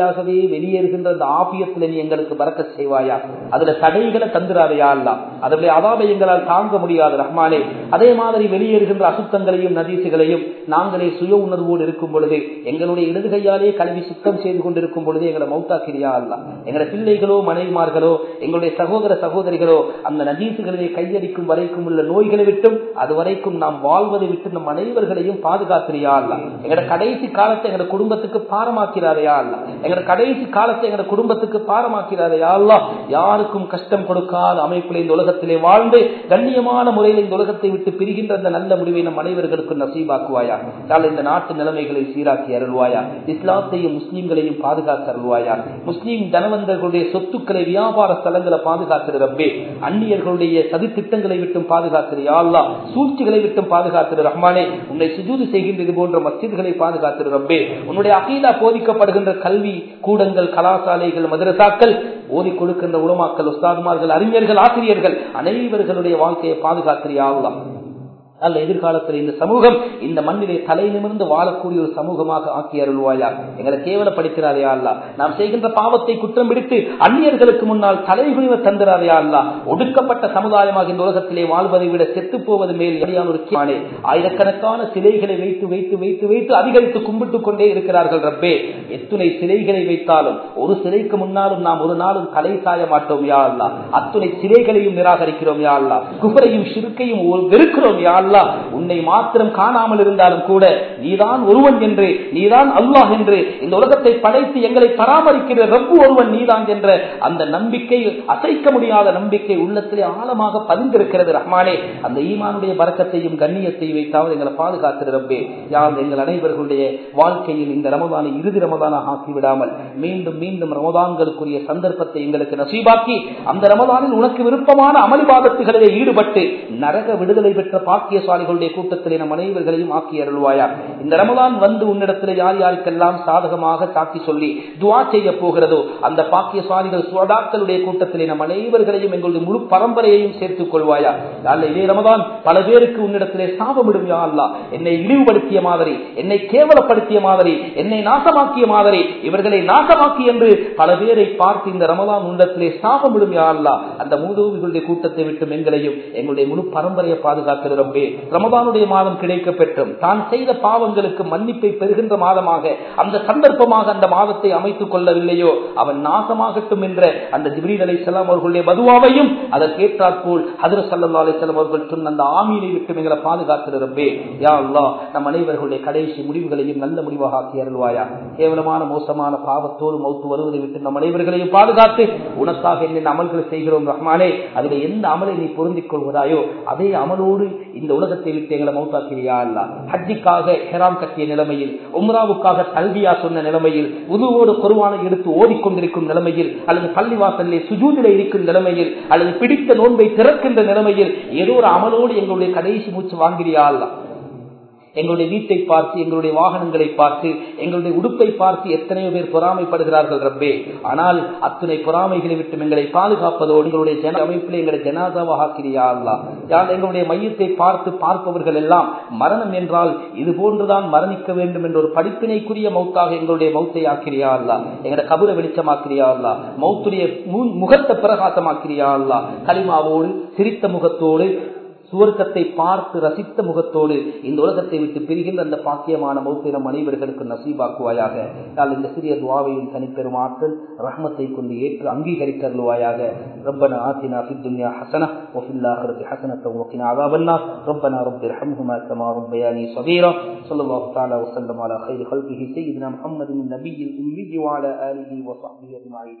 இயற்கையாகவே வெளியேறுகின்ற அந்த ஆபியத்துல நீ எங்களுக்கு பறக்க செய்வாயா அதுல தடைகளை தந்துராதையா அல்ல அதனுடைய அதாபை எங்களால் தாங்க முடியாது ரஹ்மானே அதே மாதிரி வெளியேறுகின்ற அசுத்தங்களையும் நதீசுகளையும் நாங்களே சுய உணர்வோடு இருக்கும் பொழுது எங்களுடைய இடது கையாலே கல்வி சுத்தம் செய்து கொண்டிருக்கும் பொழுது எங்களை மௌத்தாக்கிறியா அல்ல எங்களுடைய பிள்ளைகளோ மனைவிமார்களோ எங்களுடைய சகோதர சகோதரிகளோ அந்த நதீசுகளிலே கையடிக்கும் வரைக்கும் உள்ள நோய்களை விட்டும் அது வரைக்கும் நாம் வாழ்வதை விட்டு நம் அனைவர்களையும் பாதுகாக்கிறியா அல்ல எங்களோட கடைசி காலத்தை எங்களோட குடும்பத்துக்கு பாரமாக்கிறாரையா அல்ல எங்களோட கடைசி காலத்தை எங்களோட குடும்பத்துக்கு பாரமாக்கிறாரையா அல்ல யாருக்கும் கஷ்டம் கொடுக்காத அமைப்பில் இந்த உலகத்திலே வாழ்ந்து கண்ணியமான முறையில் இந்த உலகத்தை விட்டு பிரிகின்ற அந்த நல்ல முடிவை நம் அனைவர்களுக்கு நசீபாக்குவாயா யாழ் இந்த நாட்டு நிலைமைகளை சீராக்கி அருள்வாயா இஸ்லாத்தையும் முஸ்லீம்களையும் பாதுகாத்து அருள்வாயா முஸ்லீம் தனவந்தர்களுடைய சொத்துக்களை வியாபார ஸ்தலங்களை பாதுகாக்கிற ரப்பே அந்நியர்களுடைய சதி திட்டங்களை விட்டும் பாதுகாக்கிற யாழ்லா சூழ்ச்சிகளை விட்டும் பாதுகாக்கிற ரஹ்மானே உன்னை சுஜூது செய்கின்றது போன்ற மஸ்ஜித்களை பாதுகாக்கிற ரப்பே உன்னுடைய அகீதா போதிக்கப்படுகின்ற கல்வி கூடங்கள் கலாசாலைகள் மதரசாக்கள் ஓதி கொடுக்கின்ற உலமாக்கள் உஸ்தாதுமார்கள் அறிஞர்கள் ஆசிரியர்கள் அனைவர்களுடைய வாழ்க்கையை பாதுகாக்கிறியாகலாம் அல்ல எதிர்காலத்தில் இந்த சமூகம் இந்த மண்ணிலே தலை நிமிர்ந்து வாழக்கூடிய ஒரு சமூகமாக ஆக்கி அருள்வாயா எங்களை கேவலப்படுத்தினாரையா அல்ல நாம் செய்கின்ற பாவத்தை குற்றம் பிடித்து அந்நியர்களுக்கு முன்னால் தலைகுனிவ தந்திராரையா அல்ல ஒடுக்கப்பட்ட சமுதாயமாக இந்த உலகத்திலே வாழ்வதை விட செத்து போவது மேல் எளியான ஒரு கேனே ஆயிரக்கணக்கான சிலைகளை வைத்து வைத்து வைத்து வைத்து அதிகரித்து கும்பிட்டுக் கொண்டே இருக்கிறார்கள் ரப்பே எத்துணை சிலைகளை வைத்தாலும் ஒரு சிலைக்கு முன்னாலும் நாம் ஒரு நாளும் தலை சாய மாட்டோம் யா அல்லா அத்துணை சிலைகளையும் நிராகரிக்கிறோம் யா அல்லா குபரையும் சிறுக்கையும் வெறுக்கிறோம் யா அல்லா உன்னை மாத்திரம் காணாமல் இருந்தாலும் கூட நீதான் ஒருவன் என்று நீதான் அல்லாஹ் என்று இந்த உலகத்தை படைத்து எங்களை பராமரிக்கிற ரப்பு ஒருவன் நீதான் என்ற அந்த நம்பிக்கை அசைக்க முடியாத நம்பிக்கை உள்ளத்திலே ஆழமாக பதிந்திருக்கிறது ரஹ்மானே அந்த ஈமானுடைய பறக்கத்தையும் கண்ணியத்தையும் வைத்தாவது எங்களை பாதுகாத்திரு ரப்பே யார் எங்கள் அனைவர்களுடைய வாழ்க்கையில் இந்த ரமதானை இறுதி ரமதானாக ஆக்கி விடாமல் மீண்டும் மீண்டும் ரமதான்களுக்குரிய சந்தர்ப்பத்தை எங்களுக்கு நசீபாக்கி அந்த ரமதானில் உனக்கு விருப்பமான அமளிபாதத்துகளிலே ஈடுபட்டு நரக விடுதலை பெற்ற பாக்கியசாலிகளுடைய கூட்டத்திலே நம் அனைவர்களையும் ஆக்கி அருள்வாயா இந்த ரமதான் வந்து உன்னிடத்தில் யார் யாருக்கெல்லாம் சாதகமாக சாட்சி சொல்லி துவா செய்ய போகிறதோ அந்த பாக்கியசாலிகள் சுவடாக்களுடைய கூட்டத்திலே நம் அனைவர்களையும் எங்களுடைய முழு பரம்பரையையும் சேர்த்துக் கொள்வாயா அல்ல இதே ரமதான் பல பேருக்கு உன்னிடத்திலே சாபமிடும் யா அல்லா என்னை இழிவுபடுத்திய மாதிரி என்னை கேவலப்படுத்திய மாதிரி என்னை நாசமாக்கிய மாதிரி இவர்களை நாசமாக்கி என்று பல பேரை பார்த்து இந்த ரமதான் உன்னிடத்திலே சாபமிடும் யா அல்லா அந்த மூதோவிகளுடைய கூட்டத்தை விட்டு எங்களையும் எங்களுடைய முழு பரம்பரையை பாதுகாக்கிற ரப்பே ரமதானுடைய மாதம் கிடைக்க பெற்றும் தான் செய்த பாவங்களுக்கு மன்னிப்பை பெறுகின்ற மாதமாக அந்த சந்தர்ப்பமாக அந்த மாதத்தை அமைத்துக் கொள்ளவில்லையோ அவன் நாசமாகட்டும் என்ற அந்த ஜிப்ரீல் அலை செல்லாம் அவர்களுடைய மதுவாவையும் அதற்கேற்றாற்போல் ஹதர் சல்லா அலி செல்லம் அவர்கள் சொன்ன அந்த ஆமீனை விட்டு எங்களை பாதுகாக்கிற ரப்பே யா அல்லா நம் அனைவர்களுடைய கடைசி முடிவுகளையும் நல்ல முடிவாக ஆக்கி அருள்வாயா கேவலமான மோசமான பாவத்தோடு மௌத்து வருவதை விட்டு நம் அனைவர்களையும் பாதுகாத்து உனக்காக என்னென்ன அமல்களை செய்கிறோம் ரஹ்மானே அதில் எந்த அமலை நீ பொருந்திக் கொள்வதாயோ அதே அமலோடு இந்த உலகத்தை விட்டு எங்களை மௌத்தாக்கிறியா அல்ல ஹஜ்ஜிக்காக ஹெராம் கட்டிய நிலைமையில் உம்ராவுக்காக கல்வியா சொன்ன நிலைமையில் உதுவோடு குருவானை எடுத்து ஓடிக்கொண்டிருக்கும் நிலைமையில் அல்லது பள்ளிவாசலிலே சுஜூதில இருக்கும் நிலைமையில் அல்லது பிடித்த நோன்பை திறக்கின்ற நிலைமையில் ஏதோ ஒரு அமலோடு எங்களுடைய கடைசி மூச்சு வாங்கிறியா அல்ல எங்களுடைய வீட்டை பார்த்து எங்களுடைய வாகனங்களை பார்த்து எங்களுடைய உடுப்பை பார்த்து எத்தனையோ பேர் பொறாமைப்படுகிறார்கள் ரப்பே ஆனால் அத்தனை பொறாமைகளை விட்டு எங்களை பாதுகாப்பதோடு எங்களுடைய ஜன அமைப்பில் எங்களை ஜனாதாவாக ஆக்கிறியா அல்லா யார் எங்களுடைய மையத்தை பார்த்து பார்ப்பவர்கள் எல்லாம் மரணம் என்றால் இது போன்றுதான் மரணிக்க வேண்டும் என்ற ஒரு படிப்பினைக்குரிய மௌத்தாக எங்களுடைய மௌத்தை ஆக்கிறியா அல்லா எங்களுடைய கபுர வெளிச்சமாக்கிறியா அல்லா மௌத்துடைய முகத்தை பிரகாசமாக்கிறியா அல்லா களிமாவோடு சிரித்த முகத்தோடு சுவர்க்கத்தை பார்த்து ரசித்த முகத்தோடு இந்த உலகத்தை விட்டு பிரிகின்ற அந்த பாக்கியமான மௌத்திரம் அனைவர்களுக்கு நசீபாக்குவாயாக நான் இந்த சிறிய துவாவையும் தனிப்பெரும் ஆற்றல் ரஹ்மத்தை கொண்டு ஏற்று அங்கீகரித்தருள்வாயாக ربنا آتنا في الدنيا حسنة وفي الآخرة حسنة وقنا عذاب النار ربنا رب ارحمهما كما ربياني صغيرا صلى الله تعالى وسلم على خير خلقه سيدنا محمد النبي الأمي وعلى آله وصحبه أجمعين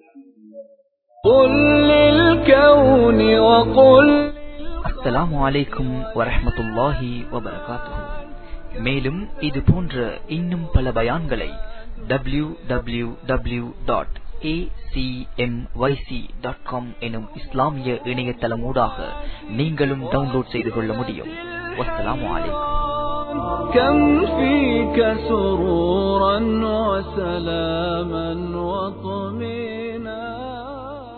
قل للكون وقل அஸ்ஸலாமு அலைக்கும் வரஹ்மத்துல்லாஹி வபரகாத்துஹு மேலும் இது போன்ற இன்னும் பல பயான்களை W W W dot dot com எனும் இஸ்லாமிய இணையதளமூடாக நீங்களும் டவுன்லோட் செய்து கொள்ள முடியும் வஸ்ஸலாமு அலைக்கும் كم فيك سرورا وسلاما وطمئنا